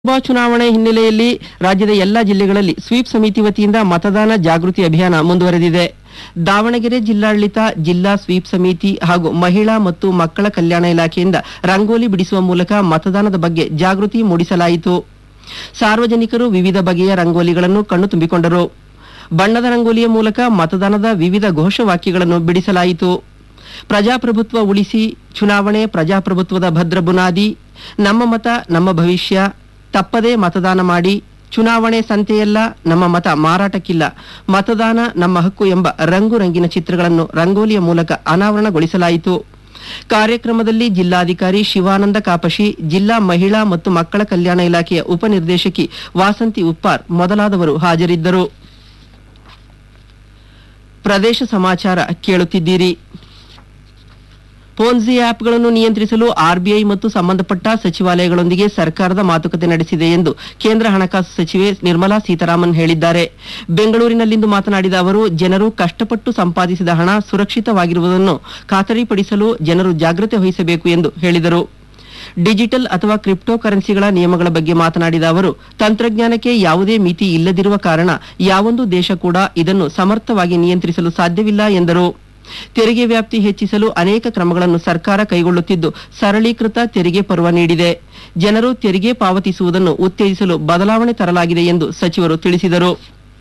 ಲೋಕಸಭಾ ಚುನಾವಣೆ ಹಿನ್ನೆಲೆಯಲ್ಲಿ ರಾಜ್ಯದ ಎಲ್ಲಾ ಜಿಲ್ಲೆಗಳಲ್ಲಿ ಸ್ವೀಪ್ ಸಮಿತಿ ವತಿಯಿಂದ ಮತದಾನ ಜಾಗೃತಿ ಅಭಿಯಾನ ಮುಂದುವರೆದಿದೆ ದಾವಣಗೆರೆ ಜಿಲ್ಲಾಡಳಿತ ಜಿಲ್ಲಾ ಸ್ವೀಪ್ ಸಮಿತಿ ಹಾಗೂ ಮಹಿಳಾ ಮತ್ತು ಮಕ್ಕಳ ಕಲ್ಯಾಣ ಇಲಾಖೆಯಿಂದ ರಂಗೋಲಿ ಬಿಡಿಸುವ ಮೂಲಕ ಮತದಾನದ ಬಗ್ಗೆ ಜಾಗೃತಿ ಮೂಡಿಸಲಾಯಿತು ಸಾರ್ವಜನಿಕರು ವಿವಿಧ ಬಗೆಯ ರಂಗೋಲಿಗಳನ್ನು ಕಣ್ಣು ತುಂಬಿಕೊಂಡರು ಬಣ್ಣದ ರಂಗೋಲಿಯ ಮೂಲಕ ಮತದಾನದ ವಿವಿಧ ಘೋಷವಾಕ್ಯಗಳನ್ನು ಬಿಡಿಸಲಾಯಿತು ಪ್ರಜಾಪ್ರಭುತ್ವ ಉಳಿಸಿ ಚುನಾವಣೆ ಪ್ರಜಾಪ್ರಭುತ್ವದ ಭದ್ರ ಬುನಾದಿ ನಮ್ಮ ಮತ ನಮ್ಮ ಭವಿಷ್ಯ ತಪ್ಪದೇ ಮತದಾನ ಮಾಡಿ ಚುನಾವಣೆ ಸಂತೆಯಲ್ಲ ನಮ್ಮ ಮತ ಮಾರಾಟಕ್ಕಿಲ್ಲ ಮತದಾನ ನಮ್ಮ ಹಕ್ಕು ಎಂಬ ರಂಗು ರಂಗಿನ ಚಿತ್ರಗಳನ್ನು ರಂಗೋಲಿಯ ಮೂಲಕ ಅನಾವರಣಗೊಳಿಸಲಾಯಿತು ಕಾರ್ಯಕ್ರಮದಲ್ಲಿ ಜಿಲ್ಲಾಧಿಕಾರಿ ಶಿವಾನಂದ ಕಾಪಶಿ ಜಿಲ್ಲಾ ಮಹಿಳಾ ಮತ್ತು ಮಕ್ಕಳ ಕಲ್ಯಾಣ ಇಲಾಖೆಯ ಉಪನಿರ್ದೇಶಕಿ ವಾಸಂತಿ ಉಪ್ಪಾರ್ ಮೊದಲಾದವರು ಹಾಜರಿದ್ದರು ಪ್ರದೇಶ ಸಮಾಚಾರ ಕೇಳುತ್ತಿದ್ದೀರಿ ಪೋನ್ಜಿ ಆ್ಯಪ್ಗಳನ್ನು ನಿಯಂತ್ರಿಸಲು ಆರ್ಬಿಐ ಮತ್ತು ಸಂಬಂಧಪಟ್ಟ ಸಚಿವಾಲಯಗಳೊಂದಿಗೆ ಸರ್ಕಾರದ ಮಾತುಕತೆ ನಡೆಸಿದೆ ಎಂದು ಕೇಂದ್ರ ಹಣಕಾಸು ಸಚಿವೆ ನಿರ್ಮಲಾ ಸೀತಾರಾಮನ್ ಹೇಳಿದ್ದಾರೆ ಬೆಂಗಳೂರಿನಲ್ಲಿಂದು ಮಾತನಾಡಿದ ಅವರು ಜನರು ಕಷ್ಟಪಟ್ಟು ಸಂಪಾದಿಸಿದ ಹಣ ಸುರಕ್ಷಿತವಾಗಿರುವುದನ್ನು ಖಾತರಿಪಡಿಸಲು ಜನರು ಜಾಗ್ರತೆ ವಹಿಸಬೇಕು ಎಂದು ಹೇಳಿದರು ಡಿಜಿಟಲ್ ಅಥವಾ ಕ್ರಿಪ್ಟೋ ಕರೆನ್ಸಿಗಳ ನಿಯಮಗಳ ಬಗ್ಗೆ ಮಾತನಾಡಿದ ಅವರು ತಂತ್ರಜ್ಞಾನಕ್ಕೆ ಯಾವುದೇ ಮಿತಿ ಇಲ್ಲದಿರುವ ಕಾರಣ ಯಾವೊಂದು ದೇಶ ಕೂಡ ಇದನ್ನು ಸಮರ್ಥವಾಗಿ ನಿಯಂತ್ರಿಸಲು ಸಾಧ್ಯವಿಲ್ಲ ಎಂದರು ತೆರಿಗೆ ವ್ಯಾಪ್ತಿ ಹೆಚ್ಚಿಸಲು ಅನೇಕ ಕ್ರಮಗಳನ್ನು ಸರ್ಕಾರ ಕೈಗೊಳ್ಳುತ್ತಿದ್ದು ಸರಳೀಕೃತ ತೆರಿಗೆ ಪರ್ವ ನೀಡಿದೆ ಜನರು ತೆರಿಗೆ ಪಾವತಿಸುವುದನ್ನು ಉತ್ತೇಜಿಸಲು ಬದಲಾವಣೆ ತರಲಾಗಿದೆ ಎಂದು ಸಚಿವರು ತಿಳಿಸಿದರು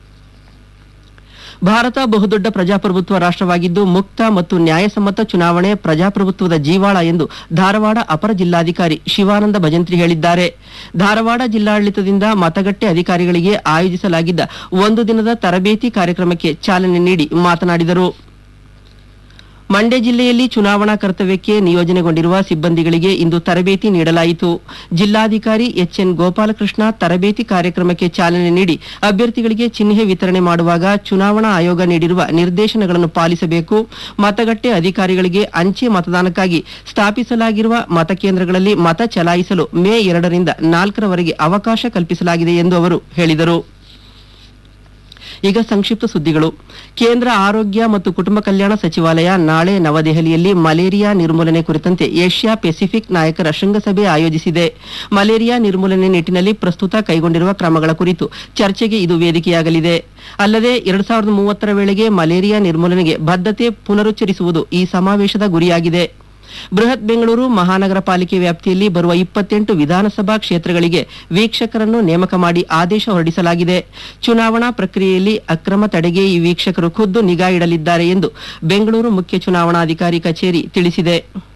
ಭಾರತ ಬಹುದೊಡ್ಡ ಪ್ರಜಾಪ್ರಭುತ್ವ ರಾಷ್ಟ್ರವಾಗಿದ್ದು ಮುಕ್ತ ಮತ್ತು ನ್ಯಾಯಸಮ್ಮತ ಚುನಾವಣೆ ಪ್ರಜಾಪ್ರಭುತ್ವದ ಜೀವಾಳ ಎಂದು ಧಾರವಾಡ ಅಪರ ಜಿಲ್ಲಾಧಿಕಾರಿ ಶಿವಾನಂದ ಭಜಂತ್ರಿ ಹೇಳಿದ್ದಾರೆ ಧಾರವಾಡ ಜಿಲ್ಲಾಡಳಿತದಿಂದ ಮತಗಟ್ಟೆ ಅಧಿಕಾರಿಗಳಿಗೆ ಆಯೋಜಿಸಲಾಗಿದ್ದ ಒಂದು ದಿನದ ತರಬೇತಿ ಕಾರ್ಯಕ್ರಮಕ್ಕೆ ಚಾಲನೆ ನೀಡಿ ಮಾತನಾಡಿದರು ಮಂಡ್ಯ ಜಿಲ್ಲೆಯಲ್ಲಿ ಚುನಾವಣಾ ಕರ್ತವ್ಯಕ್ಕೆ ನಿಯೋಜನೆಗೊಂಡಿರುವ ಸಿಬ್ಬಂದಿಗಳಿಗೆ ಇಂದು ತರಬೇತಿ ನೀಡಲಾಯಿತು ಜಿಲ್ಲಾಧಿಕಾರಿ ಎಚ್ಎನ್ ಗೋಪಾಲಕೃಷ್ಣ ತರಬೇತಿ ಕಾರ್ಯಕ್ರಮಕ್ಕೆ ಚಾಲನೆ ನೀಡಿ ಅಭ್ಯರ್ಥಿಗಳಿಗೆ ಚಿಹ್ನೆ ವಿತರಣೆ ಮಾಡುವಾಗ ಚುನಾವಣಾ ಆಯೋಗ ನೀಡಿರುವ ನಿರ್ದೇಶನಗಳನ್ನು ಪಾಲಿಸಬೇಕು ಮತಗಟ್ಟೆ ಅಧಿಕಾರಿಗಳಿಗೆ ಅಂಚೆ ಮತದಾನಕ್ಕಾಗಿ ಸ್ಥಾಪಿಸಲಾಗಿರುವ ಮತಕೇಂದ್ರಗಳಲ್ಲಿ ಮತ ಚಲಾಯಿಸಲು ಮೇ ಎರಡರಿಂದ ನಾಲ್ಕರವರೆಗೆ ಅವಕಾಶ ಕಲ್ಪಿಸಲಾಗಿದೆ ಎಂದು ಅವರು ಹೇಳಿದರು ಈಗ ಸಂಕ್ಷಿಪ್ತ ಸುದ್ದಿಗಳು ಕೇಂದ್ರ ಆರೋಗ್ಯ ಮತ್ತು ಕುಟುಂಬ ಕಲ್ಯಾಣ ಸಚಿವಾಲಯ ನಾಳೆ ನವದೆಹಲಿಯಲ್ಲಿ ಮಲೇರಿಯಾ ನಿರ್ಮೂಲನೆ ಕುರಿತಂತೆ ಏಷ್ಯಾ ಪೆಸಿಫಿಕ್ ನಾಯಕರ ಶೃಂಗಸಭೆ ಆಯೋಜಿಸಿದೆ ಮಲೇರಿಯಾ ನಿರ್ಮೂಲನೆ ನಿಟ್ಟಿನಲ್ಲಿ ಪ್ರಸ್ತುತ ಕೈಗೊಂಡಿರುವ ಕ್ರಮಗಳ ಕುರಿತು ಚರ್ಚೆಗೆ ಇದು ವೇದಿಕೆಯಾಗಲಿದೆ ಅಲ್ಲದೆ ಎರಡ್ ಸಾವಿರದ ಮೂವತ್ತರ ವೇಳೆಗೆ ಮಲೇರಿಯಾ ನಿರ್ಮೂಲನೆಗೆ ಬದ್ಧತೆ ಪುನರುಚ್ಚರಿಸುವುದು ಈ ಸಮಾವೇಶದ ಗುರಿಯಾಗಿದೆ ಬೃಹತ್ ಬೆಂಗಳೂರು ಮಹಾನಗರ ಪಾಲಿಕೆ ವ್ಯಾಪ್ತಿಯಲ್ಲಿ ಬರುವ ಇಪ್ಪತ್ತೆಂಟು ವಿಧಾನಸಭಾ ಕ್ಷೇತ್ರಗಳಿಗೆ ವೀಕ್ಷಕರನ್ನು ನೇಮಕ ಮಾಡಿ ಆದೇಶ ಹೊರಡಿಸಲಾಗಿದೆ ಚುನಾವಣಾ ಪ್ರಕ್ರಿಯೆಯಲ್ಲಿ ಅಕ್ರಮ ತಡೆಗೆ ಈ ವೀಕ್ಷಕರು ಖುದ್ದು ನಿಗಾ ಇಡಲಿದ್ದಾರೆ ಎಂದು ಬೆಂಗಳೂರು ಮುಖ್ಯ ಚುನಾವಣಾಧಿಕಾರಿ ಕಚೇರಿ ತಿಳಿಸಿದೆ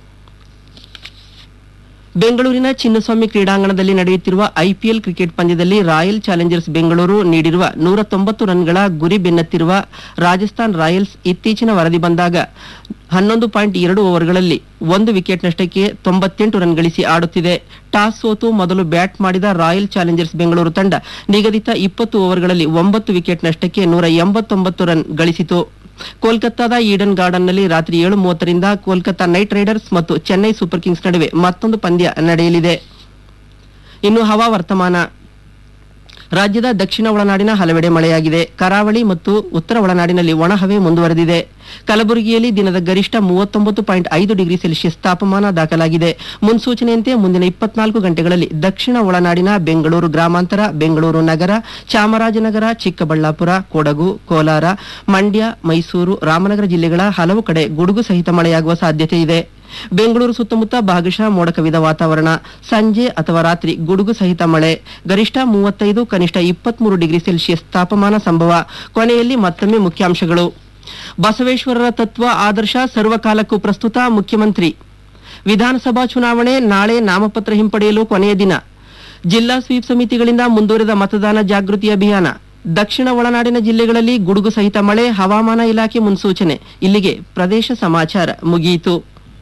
ಬೆಂಗಳೂರಿನ ಚಿನ್ನಸ್ವಾಮಿ ಕ್ರೀಡಾಂಗಣದಲ್ಲಿ ನಡೆಯುತ್ತಿರುವ ಐಪಿಎಲ್ ಕ್ರಿಕೆಟ್ ಪಂದ್ಯದಲ್ಲಿ ರಾಯಲ್ ಚಾಲೆಂಜರ್ಸ್ ಬೆಂಗಳೂರು ನೀಡಿರುವ ನೂರ ತೊಂಬತ್ತು ರನ್ಗಳ ಗುರಿ ಬೆನ್ನತ್ತಿರುವ ರಾಜಸ್ಥಾನ್ ರಾಯಲ್ಸ್ ಇತ್ತೀಚಿನ ವರದಿ ಬಂದಾಗ ಹನ್ನೊಂದು ಪಾಯಿಂಟ್ ಎರಡು ಓವರ್ಗಳಲ್ಲಿ ಒಂದು ವಿಕೆಟ್ ನಷ್ಟಕ್ಕೆ ತೊಂಬತ್ತೆಂಟು ರನ್ ಗಳಿಸಿ ಆಡುತ್ತಿದೆ ಟಾಸ್ ಸೋತು ಮೊದಲು ಬ್ಯಾಟ್ ಮಾಡಿದ ರಾಯಲ್ ಚಾಲೆಂಜರ್ಸ್ ಬೆಂಗಳೂರು ತಂಡ ನಿಗದಿತ ಇಪ್ಪತ್ತು ಓವರ್ಗಳಲ್ಲಿ ಒಂಬತ್ತು ವಿಕೆಟ್ ನಷ್ಟಕ್ಕೆ ನೂರ ಎಂಬತ್ತೊಂಬತ್ತು ರನ್ ಗಳಿಸಿತು ಕೋಲ್ಕತ್ತಾದ ಈಡನ್ ಗಾರ್ಡನ್ನಲ್ಲಿ ರಾತ್ರಿ ಏಳು ಮೂವತ್ತರಿಂದ ಕೋಲ್ಕತ್ತಾ ನೈಟ್ ರೈಡರ್ಸ್ ಮತ್ತು ಚೆನ್ನೈ ಸೂಪರ್ ಕಿಂಗ್ಸ್ ನಡುವೆ ಮತ್ತೊಂದು ಪಂದ್ಯ ನಡೆಯಲಿದೆ ಇನ್ನು ಹವಾ ವರ್ತಮಾನ ರಾಜ್ಯದ ದಕ್ಷಿಣ ಒಳನಾಡಿನ ಹಲವೆಡೆ ಮಳೆಯಾಗಿದೆ ಕರಾವಳಿ ಮತ್ತು ಉತ್ತರ ಒಳನಾಡಿನಲ್ಲಿ ಒಣಹವೆ ಮುಂದುವರೆದಿದೆ ಕಲಬುರಗಿಯಲ್ಲಿ ದಿನದ ಗರಿಷ್ಠ ಮೂವತ್ತೊಂಬತ್ತು ಪಾಯಿಂಟ್ ಐದು ಡಿಗ್ರಿ ಸೆಲ್ಸಿಯಸ್ ತಾಪಮಾನ ದಾಖಲಾಗಿದೆ ಮುನ್ಸೂಚನೆಯಂತೆ ಮುಂದಿನ ಇಪ್ಪತ್ನಾಲ್ಕು ಗಂಟೆಗಳಲ್ಲಿ ದಕ್ಷಿಣ ಒಳನಾಡಿನ ಬೆಂಗಳೂರು ಗ್ರಾಮಾಂತರ ಬೆಂಗಳೂರು ನಗರ ಚಾಮರಾಜನಗರ ಚಿಕ್ಕಬಳ್ಳಾಪುರ ಕೊಡಗು ಕೋಲಾರ ಮಂಡ್ಯ ಮೈಸೂರು ರಾಮನಗರ ಜಿಲ್ಲೆಗಳ ಹಲವು ಕಡೆ ಗುಡುಗು ಸಹಿತ ಮಳೆಯಾಗುವ ಸಾಧ್ಯತೆ ಇದೆ ಬೆಂಗಳೂರು ಸುತ್ತಮುತ್ತ ಭಾಗಶಃ ಮೋಡ ಕವಿದ ವಾತಾವರಣ ಸಂಜೆ ಅಥವಾ ರಾತ್ರಿ ಗುಡುಗು ಸಹಿತ ಮಳೆ ಗರಿಷ್ಠ ಮೂವತ್ತೈದು ಕನಿಷ್ಠ ಇಪ್ಪತ್ಮೂರು ಡಿಗ್ರಿ ಸೆಲ್ಸಿಯಸ್ ತಾಪಮಾನ ಸಂಭವ ಕೊನೆಯಲ್ಲಿ ಮತ್ತೊಮ್ಮೆ ಮುಖ್ಯಾಂಶಗಳು ಬಸವೇಶ್ವರರ ತತ್ವ ಆದರ್ಶ ಸರ್ವಕಾಲಕ್ಕೂ ಪ್ರಸ್ತುತ ಮುಖ್ಯಮಂತ್ರಿ ವಿಧಾನಸಭಾ ಚುನಾವಣೆ ನಾಳೆ ನಾಮಪತ್ರ ಹಿಂಪಡೆಯಲು ಕೊನೆಯ ದಿನ ಜಿಲ್ಲಾ ಸ್ವೀಪ್ ಸಮಿತಿಗಳಿಂದ ಮುಂದುವರೆದ ಮತದಾನ ಜಾಗೃತಿ ಅಭಿಯಾನ ದಕ್ಷಿಣ ಒಳನಾಡಿನ ಜಿಲ್ಲೆಗಳಲ್ಲಿ ಗುಡುಗು ಸಹಿತ ಮಳೆ ಹವಾಮಾನ ಇಲಾಖೆ ಮುನ್ಸೂಚನೆ ಇಲ್ಲಿಗೆ ಪ್ರದೇಶ ಸಮಾಚಾರ ಮುಗಿಯಿತು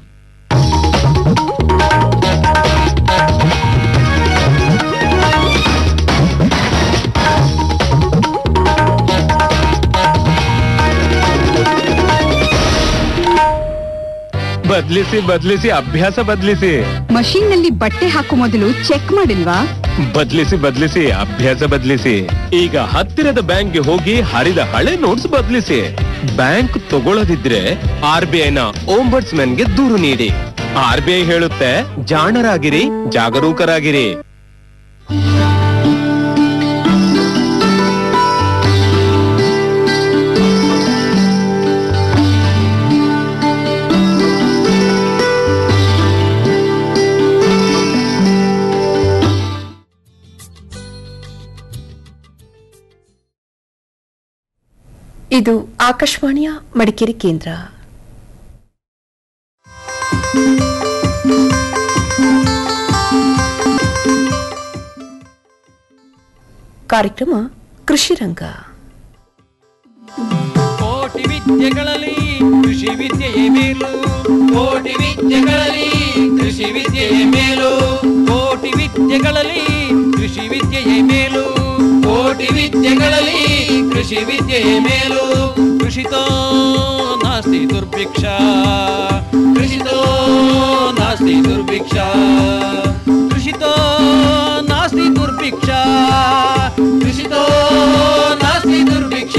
ಬದ್ಲಿಸಿ ಬದ್ಲಿಸಿ ಅಭ್ಯಾಸ ಬದ್ಲಿಸಿ ಮಷೀನ್ ನಲ್ಲಿ ಬಟ್ಟೆ ಹಾಕೋ ಮೊದಲು ಚೆಕ್ ಮಾಡಿಲ್ವಾ ಬದ್ಲಿಸಿ ಬದ್ಲಿಸಿ ಅಭ್ಯಾಸ ಬದ್ಲಿಸಿ ಈಗ ಹತ್ತಿರದ ಬ್ಯಾಂಕ್ಗೆ ಹೋಗಿ ಹರಿದ ಹಳೆ ನೋಟ್ಸ್ ಬದ್ಲಿಸಿ ಬ್ಯಾಂಕ್ ತಗೊಳ್ಳದಿದ್ರೆ ಆರ್ ಬಿ ಐನ ಗೆ ದೂರು ನೀಡಿ ಆರ್ ಬಿ ಐ ಹೇಳುತ್ತೆ ಜಾಣರಾಗಿರಿ ಜಾಗರೂಕರಾಗಿರಿ ಇದು ಆಕಾಶವಾಣಿಯ ಮಡಿಕೇರಿ ಕೇಂದ್ರ ಕಾರ್ಯಕ್ರಮ ಕೃಷಿ ರಂಗ ಕೋಟಿ ವಿದ್ಯೆಗಳಲ್ಲಿ ಕೃಷಿ ವಿದ್ಯೆಯೇ ಮೇಲು ಕೋಟಿ ವಿದ್ಯೆಗಳಲ್ಲಿ ಕೃಷಿ ವಿದ್ಯೆಯೇ ಮೇಲು ಕೋಟಿ ವಿದ್ಯೆಗಳಲ್ಲಿ ಕೃಷಿ ವಿದ್ಯೆಯೇ ಮೇಲು ಕೋಟಿ ವಿದ್ಯೆಗಳಲ್ಲಿ ಕೃಷಿ ವಿದ್ಯೆಯೇ ಮೇಲು ಕೃಷಿತೋ ನಾಸ್ತಿ ದುರ್ಭಿಕ್ಷ ಕೃಷಿತೋ ನಾಸ್ತಿ ದುರ್ಭಿಕ್ಷ ಕೃಷಿತೋ ನಾಸ್ತಿ ದುರ್ಭಿಕ್ಷ ಕೃಷಿತೋ ನಾಸ್ತಿ ದುರ್ಭಿಕ್ಷ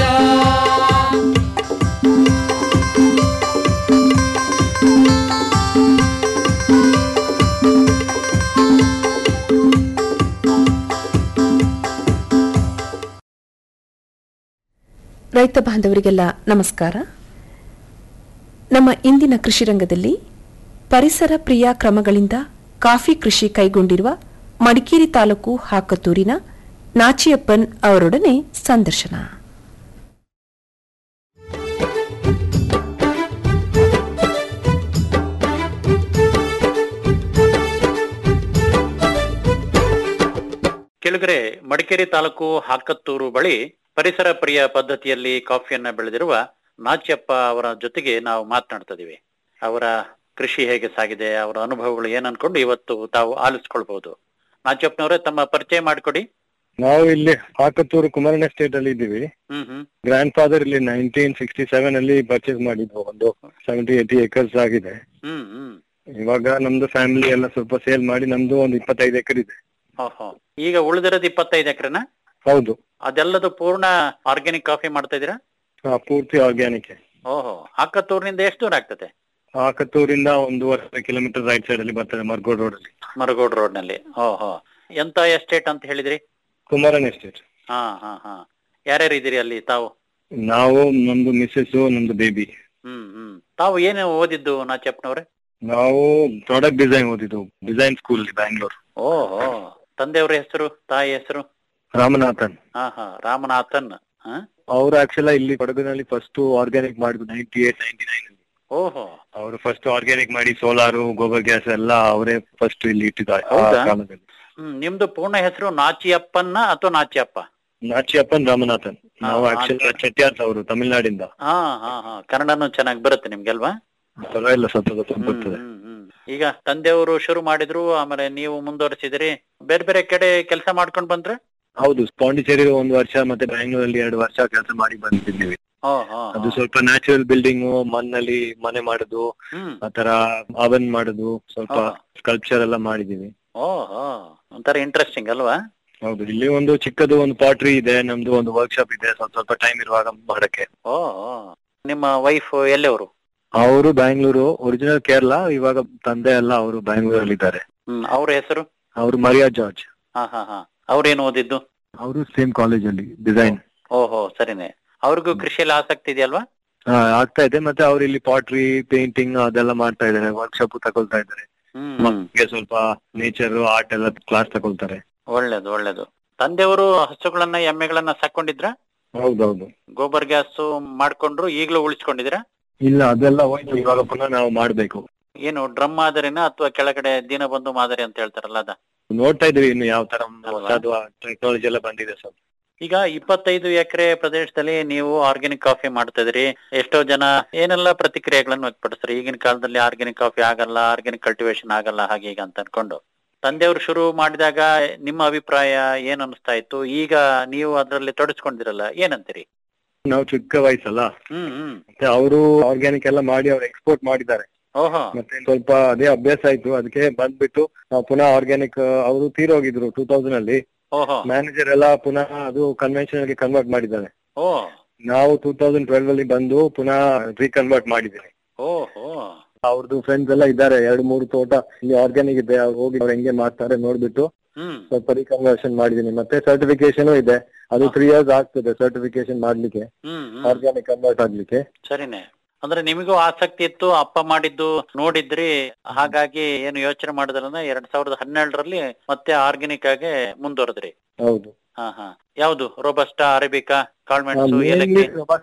ರೈತ ಬಾಂಧವರಿಗೆಲ್ಲ ನಮಸ್ಕಾರ ನಮ್ಮ ಇಂದಿನ ಕೃಷಿ ರಂಗದಲ್ಲಿ ಪರಿಸರ ಪ್ರಿಯ ಕ್ರಮಗಳಿಂದ ಕಾಫಿ ಕೃಷಿ ಕೈಗೊಂಡಿರುವ ಮಡಿಕೇರಿ ತಾಲೂಕು ಹಾಕತ್ತೂರಿನ ನಾಚಿಯಪ್ಪನ್ ಅವರೊಡನೆ ಸಂದರ್ಶನ ಕೆಳಗರೆ ಮಡಿಕೇರಿ ತಾಲೂಕು ಹಾಕತ್ತೂರು ಬಳಿ ಪರಿಸರ ಪ್ರಿಯ ಪದ್ಧತಿಯಲ್ಲಿ ಕಾಫಿಯನ್ನ ಬೆಳೆದಿರುವ ನಾಚ್ಯಪ್ಪ ಅವರ ಜೊತೆಗೆ ನಾವು ಮಾತನಾಡ್ತಾ ಇದೀವಿ ಅವರ ಕೃಷಿ ಹೇಗೆ ಸಾಗಿದೆ ಅವರ ಅನುಭವಗಳು ಏನ್ ಅನ್ಕೊಂಡು ಇವತ್ತು ತಾವು ಆಲಿಸ್ಕೊಳ್ಬಹುದು ನಾಚ್ಯಪ್ಪನವರೇ ತಮ್ಮ ಪರಿಚಯ ಮಾಡಿಕೊಡಿ ನಾವು ಇಲ್ಲಿ ಹಾಕತ್ತೂರು ಕುಮಾರಣ್ಣ ಎಸ್ಟೇಟ್ ಅಲ್ಲಿ ಇದ್ದೀವಿ ಹ್ಮ್ ಹ್ಮ್ ಗ್ರ್ಯಾಂಡ್ ಫಾದರ್ ಇಲ್ಲಿ ನೈನ್ಟೀನ್ ಸಿಕ್ಸ್ಟಿ ಸೆವೆನ್ ಅಲ್ಲಿ ಪರ್ಚೇಸ್ ಮಾಡಿದ್ವು ಒಂದು ಸೆವೆಂಟಿ ಏಟಿ ಏಕರ್ಸ್ ಆಗಿದೆ ಹ್ಮ್ ಹ್ಮ್ ಇವಾಗ ನಮ್ದು ಫ್ಯಾಮಿಲಿ ಎಲ್ಲ ಸ್ವಲ್ಪ ಸೇಲ್ ಮಾಡಿ ನಮ್ದು ಒಂದು ಇಪ್ಪತ್ತೈದು ಎಕರೆ ಇದೆ ಓಹೋ ಈಗ ಉಳಿದಿರೋದು ಇಪ್ಪತ್ತೈದು ಎಕರೆನ ಹೌದು ಅದೆಲ್ಲದು ಪೂರ್ಣ ಆರ್ಗ್ಯಾನಿಕ್ ಕಾಫಿ ಮಾಡ್ತಾ ಇದೀರಾ ಹಾ, ಪೂರ್ತಿ ಆರ್ಗ್ಯಾನಿಕ್ ಓಹೋ ಹಾಕತ್ತೂರಿನಿಂದ ಎಷ್ಟು ದೂರ ಆಗ್ತದೆ ಹಾಕತ್ತೂರಿಂದ ಒಂದೂವರೆ ಕಿಲೋಮೀಟರ್ ರೈಟ್ ಸೈಡ್ ಅಲ್ಲಿ ಬರ್ತದೆ ಮರ್ಗೋಡ್ ರೋಡ್ ಅಲ್ಲಿ ಮರಗೋಡ್ ರೋಡ್ ನಲ್ಲಿ ಓಹೋ ಎಂತ ಎಸ್ಟೇಟ್ ಅಂತ ಹೇಳಿದ್ರಿ ಕುಮಾರಣ್ಣ ಎಸ್ಟೇಟ್ ಹಾ ಹಾ ಹಾ ಯಾರ್ಯಾರು ಇದ್ದೀರಿ ಅಲ್ಲಿ ತಾವು ನಾವು ನಮ್ದು ಮಿಸ್ಸಸ್ ನಮ್ದು ಬೇಬಿ ಹ್ಮ್ ಹ್ಮ್ ತಾವು ಏನು ಓದಿದ್ದು ನಾಚಪ್ಪನವ್ರೆ ನಾವು ಪ್ರಾಡಕ್ಟ್ ಡಿಸೈನ್ ಓದಿದ್ದು ಡಿಸೈನ್ ಸ್ಕೂಲ್ ಬ್ಯಾಂಗ್ಳೂರ್ ಓಹೋ ತಂದೆಯವ್ರ ಹೆಸರು ತಾಯಿ ಹೆಸರು ರಾಮನಾಥನ್ ಹಾ ಹಾ ರಾಮನಾಥನ್ ಹಾ ಅವರು ಆಕ್ಚುಲ ಇಲ್ಲಿ ಕೊಡಗಿನಲ್ಲಿ ಫಸ್ಟ್ ಆರ್ಗ್ಯಾನಿಕ್ ಮಾಡಿದ್ದು ನೈನ್ಟಿ ಏಟ್ ನೈನ್ಟಿ ನೈನ್ ಅಲ್ಲಿ ಓಹೋ ಅವರು ಫಸ್ಟ್ ಆರ್ಗ್ಯಾನಿಕ್ ಮಾಡಿ ಸೋಲಾರು ಗೋಬರ್ ಗ್ಯಾಸ್ ಎಲ್ಲ ಅವರೇ ಫಸ್ಟ್ ಇಲ್ಲಿ ಇಟ್ಟಿದ್ದಾರೆ ಆ ಹೌದಾ? ಕಾಲದಲ್ಲಿ ಹ್ಮ್ ನಿಮ್ದು ಪೂರ್ಣ ಹೆಸರು ನಾಚಿಯಪ್ಪನ್ನ ಅಥವಾ ನಾಚಿಯಪ್ಪ ನಾಚಿಯಪ್ಪನ್ ರಾಮನಾಥನ್ ನಾವು ಹಾ, ಆಕ್ಚುಲ್ ಹಾಗೆ. ಚೆಟ್ಯಾರ್ಸ್ ಅವರು ತಮಿಳ್ನಾಡಿಂದ ಹಾ ಹಾ ಹಾ ಕನ್ನಡನು ಚೆನ್ನಾಗಿ ಬರುತ್ತೆ ನಿಮ್ಗೆಲ್ವಾ ಪರವಾಗಿಲ್ಲ ಸ್ವಲ್ಪ ಸ್ವಲ್ಪ ಹ್ಮ್, ಬರ್ತದೆ ಹ್ಮ್, ಹ್ಮ್. ಈಗ ತಂದೆಯವರು ಶುರು ಮಾಡಿದ್ರು ಆಮೇಲೆ ನೀವು ಮುಂದುವರಿಸಿದ್ರಿ ಬೇರೆ ಬೇರೆ ಕಡೆ ಕೆಲಸ ಮಾಡ್ಕೊಂಡ್ ಬಂದ್ರೆ ಹೌದು ಪಾಂಡಿಚೇರಿ ಒಂದು ವರ್ಷ ಮತ್ತೆ ಬ್ಯಾಂಗ್ಳೂರಲ್ಲಿ ಎರಡು ವರ್ಷ ಕೆಲಸ ಮಾಡಿ ಬಂದಿದ್ದೀವಿ ಓ ಹೋ ಅದು ಸ್ವಲ್ಪ ನ್ಯಾಚುರಲ್ ಬಿಲ್ಡಿಂಗ್ ಮಣ್ಣಲ್ಲಿ ಮನೆ ಮಾಡುದು ಹ್ಮ್ ಆತರ ಅವನ್ ಮಾಡುದು ಸ್ವಲ್ಪ ಹಾ. ಸ್ಕಲ್ಪ್ಚರ್ ಎಲ್ಲ ಮಾಡಿದೀವಿ ಓಹೋ ಒಂಥರ ಇಂಟ್ರೆಸ್ಟಿಂಗ್ ಅಲ್ವಾ ಹೌದು ಇಲ್ಲಿ ಒಂದು ಚಿಕ್ಕದು ಒಂದು ಪಾಟ್ರಿ ಇದೆ ನಮ್ದು ಒಂದು ವರ್ಕ್ಶಾಪ್ ಇದೆ ಸ್ವಲ್ಪ ಸ್ವಲ್ಪ ಟೈಮ್ ಇರುವಾಗ ಮಾಡಕ್ಕೆ ಓ ಓ. ನಿಮ್ಮ ವೈಫ್ ಎಲ್ಲಿಯವರು ಅವರು ಬ್ಯಾಂಗ್ಳೂರು ಒರಿಜಿನಲ್ ಕೇರಳ ಇವಾಗ ತಂದೆ ಎಲ್ಲ ಅವರು ಬ್ಯಾಂಗ್ಳೂರಲ್ಲಿ ಇದ್ದಾರೆ ಹ್ಮ್ ಅವ್ರ ಹೆಸರು ಅವರು ಮರಿಯಾ ಜಾರ್ಜ್ ಹಾ ಹಾ ಹಾ ಅವ್ರೇನು ಓದಿದ್ದು ಅವರು ಸೇಮ್ ಕಾಲೇಜ್ ಅಲ್ಲಿ ಡಿಸೈನ್ ಓಹೋ ಸರಿನೆ ಅವ್ರಿಗೂ ಕೃಷಿಯಲ್ಲಿ ಆಸಕ್ತಿ ಇದೆಯಲ್ವಾ ಆಗ್ತಾ ಇದೆ ಮತ್ತೆ ಅವ್ರು ಇಲ್ಲಿ ಪಾಟ್ರಿ ಪೇಂಟಿಂಗ್ ಅದೆಲ್ಲ ಮಾಡ್ತಾ ಇದ್ದಾರೆ ವರ್ಕ್ಶಾಪ್ ತಗೊಳ್ತಾ ಇದ್ದಾರೆ ಹ್ಮ್ ಮಕ್ಕಳಿಗೆ ಸ್ವಲ್ಪ ನೇಚರ್ ಆರ್ಟ್ ಎಲ್ಲ ಕ್ಲಾಸ್ ತಗೊಳ್ತಾರೆ ಒಳ್ಳೇದು ಒಳ್ಳೇದು ತಂದೆಯವರು ಹಸುಗಳನ್ನ ಎಮ್ಮೆಗಳನ್ನ ಸಾಕೊಂಡಿದ್ರ ಹೌದೌದು ಗೋಬರ್ ಗ್ಯಾಸ್ ಮಾಡ್ಕೊಂಡ್ರು ಈಗ್ಲೂ ಉಳಿಸ್ಕೊಂಡಿದ್ದೀರಾ ಇಲ್ಲ ಅದೆಲ್ಲ ಹೋಯ್ತು ಇವಾಗ ಪುನಃ ನಾವು ಮಾಡ್ಬೇಕು ಏನು ಡ್ರಮ್ ಮಾದರಿನ ಅಥವಾ ಕೆಳಗಡೆ ದೀನಬಂಧು ಮಾದರಿ ಅಂತ ಹೇಳ್ತಾರಲ್ಲ ಅದ ನೋಡ್ತಾ ಇದೀವಿ ಇನ್ನು ಯಾವ ತರ ಅಲ್ವಾ? ಹೊಸದು ಟೆಕ್ನಾಲಜಿ ಎಲ್ಲ ಬಂದಿದೆ ಸ್ವಲ್ಪ ಈಗ ಇಪ್ಪತ್ತೈದು ಎಕರೆ ಪ್ರದೇಶದಲ್ಲಿ ನೀವು ಆರ್ಗ್ಯಾನಿಕ್ ಕಾಫಿ ಮಾಡ್ತಾ ಇದ್ರಿ ಎಷ್ಟೋ ಜನ ಏನೆಲ್ಲ ಪ್ರತಿಕ್ರಿಯೆಗಳನ್ನು ವ್ಯಕ್ತಪಡಿಸ್ತಾರೆ ಈಗಿನ ಕಾಲದಲ್ಲಿ ಆರ್ಗ್ಯಾನಿಕ್ ಕಾಫಿ ಆಗಲ್ಲ ಆರ್ಗ್ಯಾನಿಕ್ ಕಲ್ಟಿವೇಶನ್ ಆಗಲ್ಲ ಹಾಗೆ ಈಗ ಅಂತ ಅನ್ಕೊಂಡು ತಂದೆಯವರು ಶುರು ಮಾಡಿದಾಗ ನಿಮ್ಮ ಅಭಿಪ್ರಾಯ ಏನ್ ಅನಿಸ್ತಾ ಇತ್ತು ಈಗ ನೀವು ಅದರಲ್ಲಿ ತೊಡಸ್ಕೊಂಡಿರಲ್ಲ ಏನಂತೀರಿ ನಾವು ಚಿಕ್ಕ ವಯಸ್ಸಲ್ಲ ಹ್ಮ್ ಹ್ಮ್ ಮತ್ತೆ ಅವರು ಆರ್ಗ್ಯಾನಿಕ್ ಎಲ್ಲ ಮಾಡಿ ಅವ್ರು ಎಕ್ಸ್ಪೋರ್ಟ್ ಮಾಡಿದ್ದಾರೆ ಓಹೋ ಮತ್ತೆ ಸ್ವಲ್ಪ ಅದೇ ಅಭ್ಯಾಸ ಆಯ್ತು ಅದಕ್ಕೆ ಬಂದ್ಬಿಟ್ಟು ನಾವು ಪುನಃ ಆರ್ಗ್ಯಾನಿಕ್ ಅವರು ತೀರೋಗಿದ್ರು ಟೂ ತೌಸಂಡ್ ಅಲ್ಲಿ ಓಹೋ ಮ್ಯಾನೇಜರ್ ಎಲ್ಲ ಪುನಃ ಅದು ಕನ್ವೆನ್ಷನಲ್ ಗೆ ಕನ್ವರ್ಟ್ ಮಾಡಿದ್ದಾರೆ ಓ ನಾವು ಟೂ ತೌಸಂಡ್ ಟ್ವೆಲ್ವ್ ಅಲ್ಲಿ ಬಂದು ಪುನಃ ರೀಕನ್ವರ್ಟ್ ಮಾಡಿದ್ದೀನಿ ಓಹೋ ಅವ್ರದ್ದು ಫ್ರೆಂಡ್ಸ್ ಎಲ್ಲ ಇದ್ದಾರೆ ಎರಡು ಮೂರು ತೋಟ ಇಲ್ಲಿ ಆರ್ಗ್ಯಾನಿಕ್ ಇದೆ ಅವ್ರು ಹೋಗಿ ಅವ್ರು ಹೆಂಗೆ ಮಾಡ್ತಾರೆ ನೋಡ್ಬಿಟ್ಟು ಹ್ಮ್ ಸ್ವಲ್ಪ ರೀಕನ್ವರ್ಷನ್ ಮಾಡಿದೀನಿ ಮತ್ತೆ ಸರ್ಟಿಫಿಕೇಶನ್ ಇದೆ ಅದು ತ್ರೀ ಇಯರ್ಸ್ ಆಗ್ತದೆ ಸರ್ಟಿಫಿಕೇಶನ್ ಮಾಡ್ಲಿಕ್ಕೆ ಹ್ಮ್ ಹ್ಮ್ ಆರ್ಗ್ಯಾನಿಕ್ ಕನ್ವರ್ಟ್ ಆಗ್ಲಿಕ್ಕೆ ಸರಿನೆ ಅಂದ್ರೆ ನಿಮಗೂ ಆಸಕ್ತಿ ಇತ್ತು ಅಪ್ಪ ಮಾಡಿದ್ದು ನೋಡಿದ್ರಿ ಹಾಗಾಗಿ ಏನು ಯೋಚನೆ ಮಾಡಿದ್ರನ್ನ ಎರಡ್ ಸಾವಿರದ ಹನ್ನೆರಡರಲ್ಲಿ ಮತ್ತೆ ಆರ್ಗ್ಯಾನಿಕ್ ಆಗಿ ಮುಂದುವರೆದ್ರಿ ಹೌದು ಹಾ ಹಾ ಯಾವ್ದು ರೋಬಸ್ಟಾ ಅರೇಬಿಕಾ ಕಾಳ್ಮೆಣಸು ಏಲಕ್ಕಿ ಭತ್ತ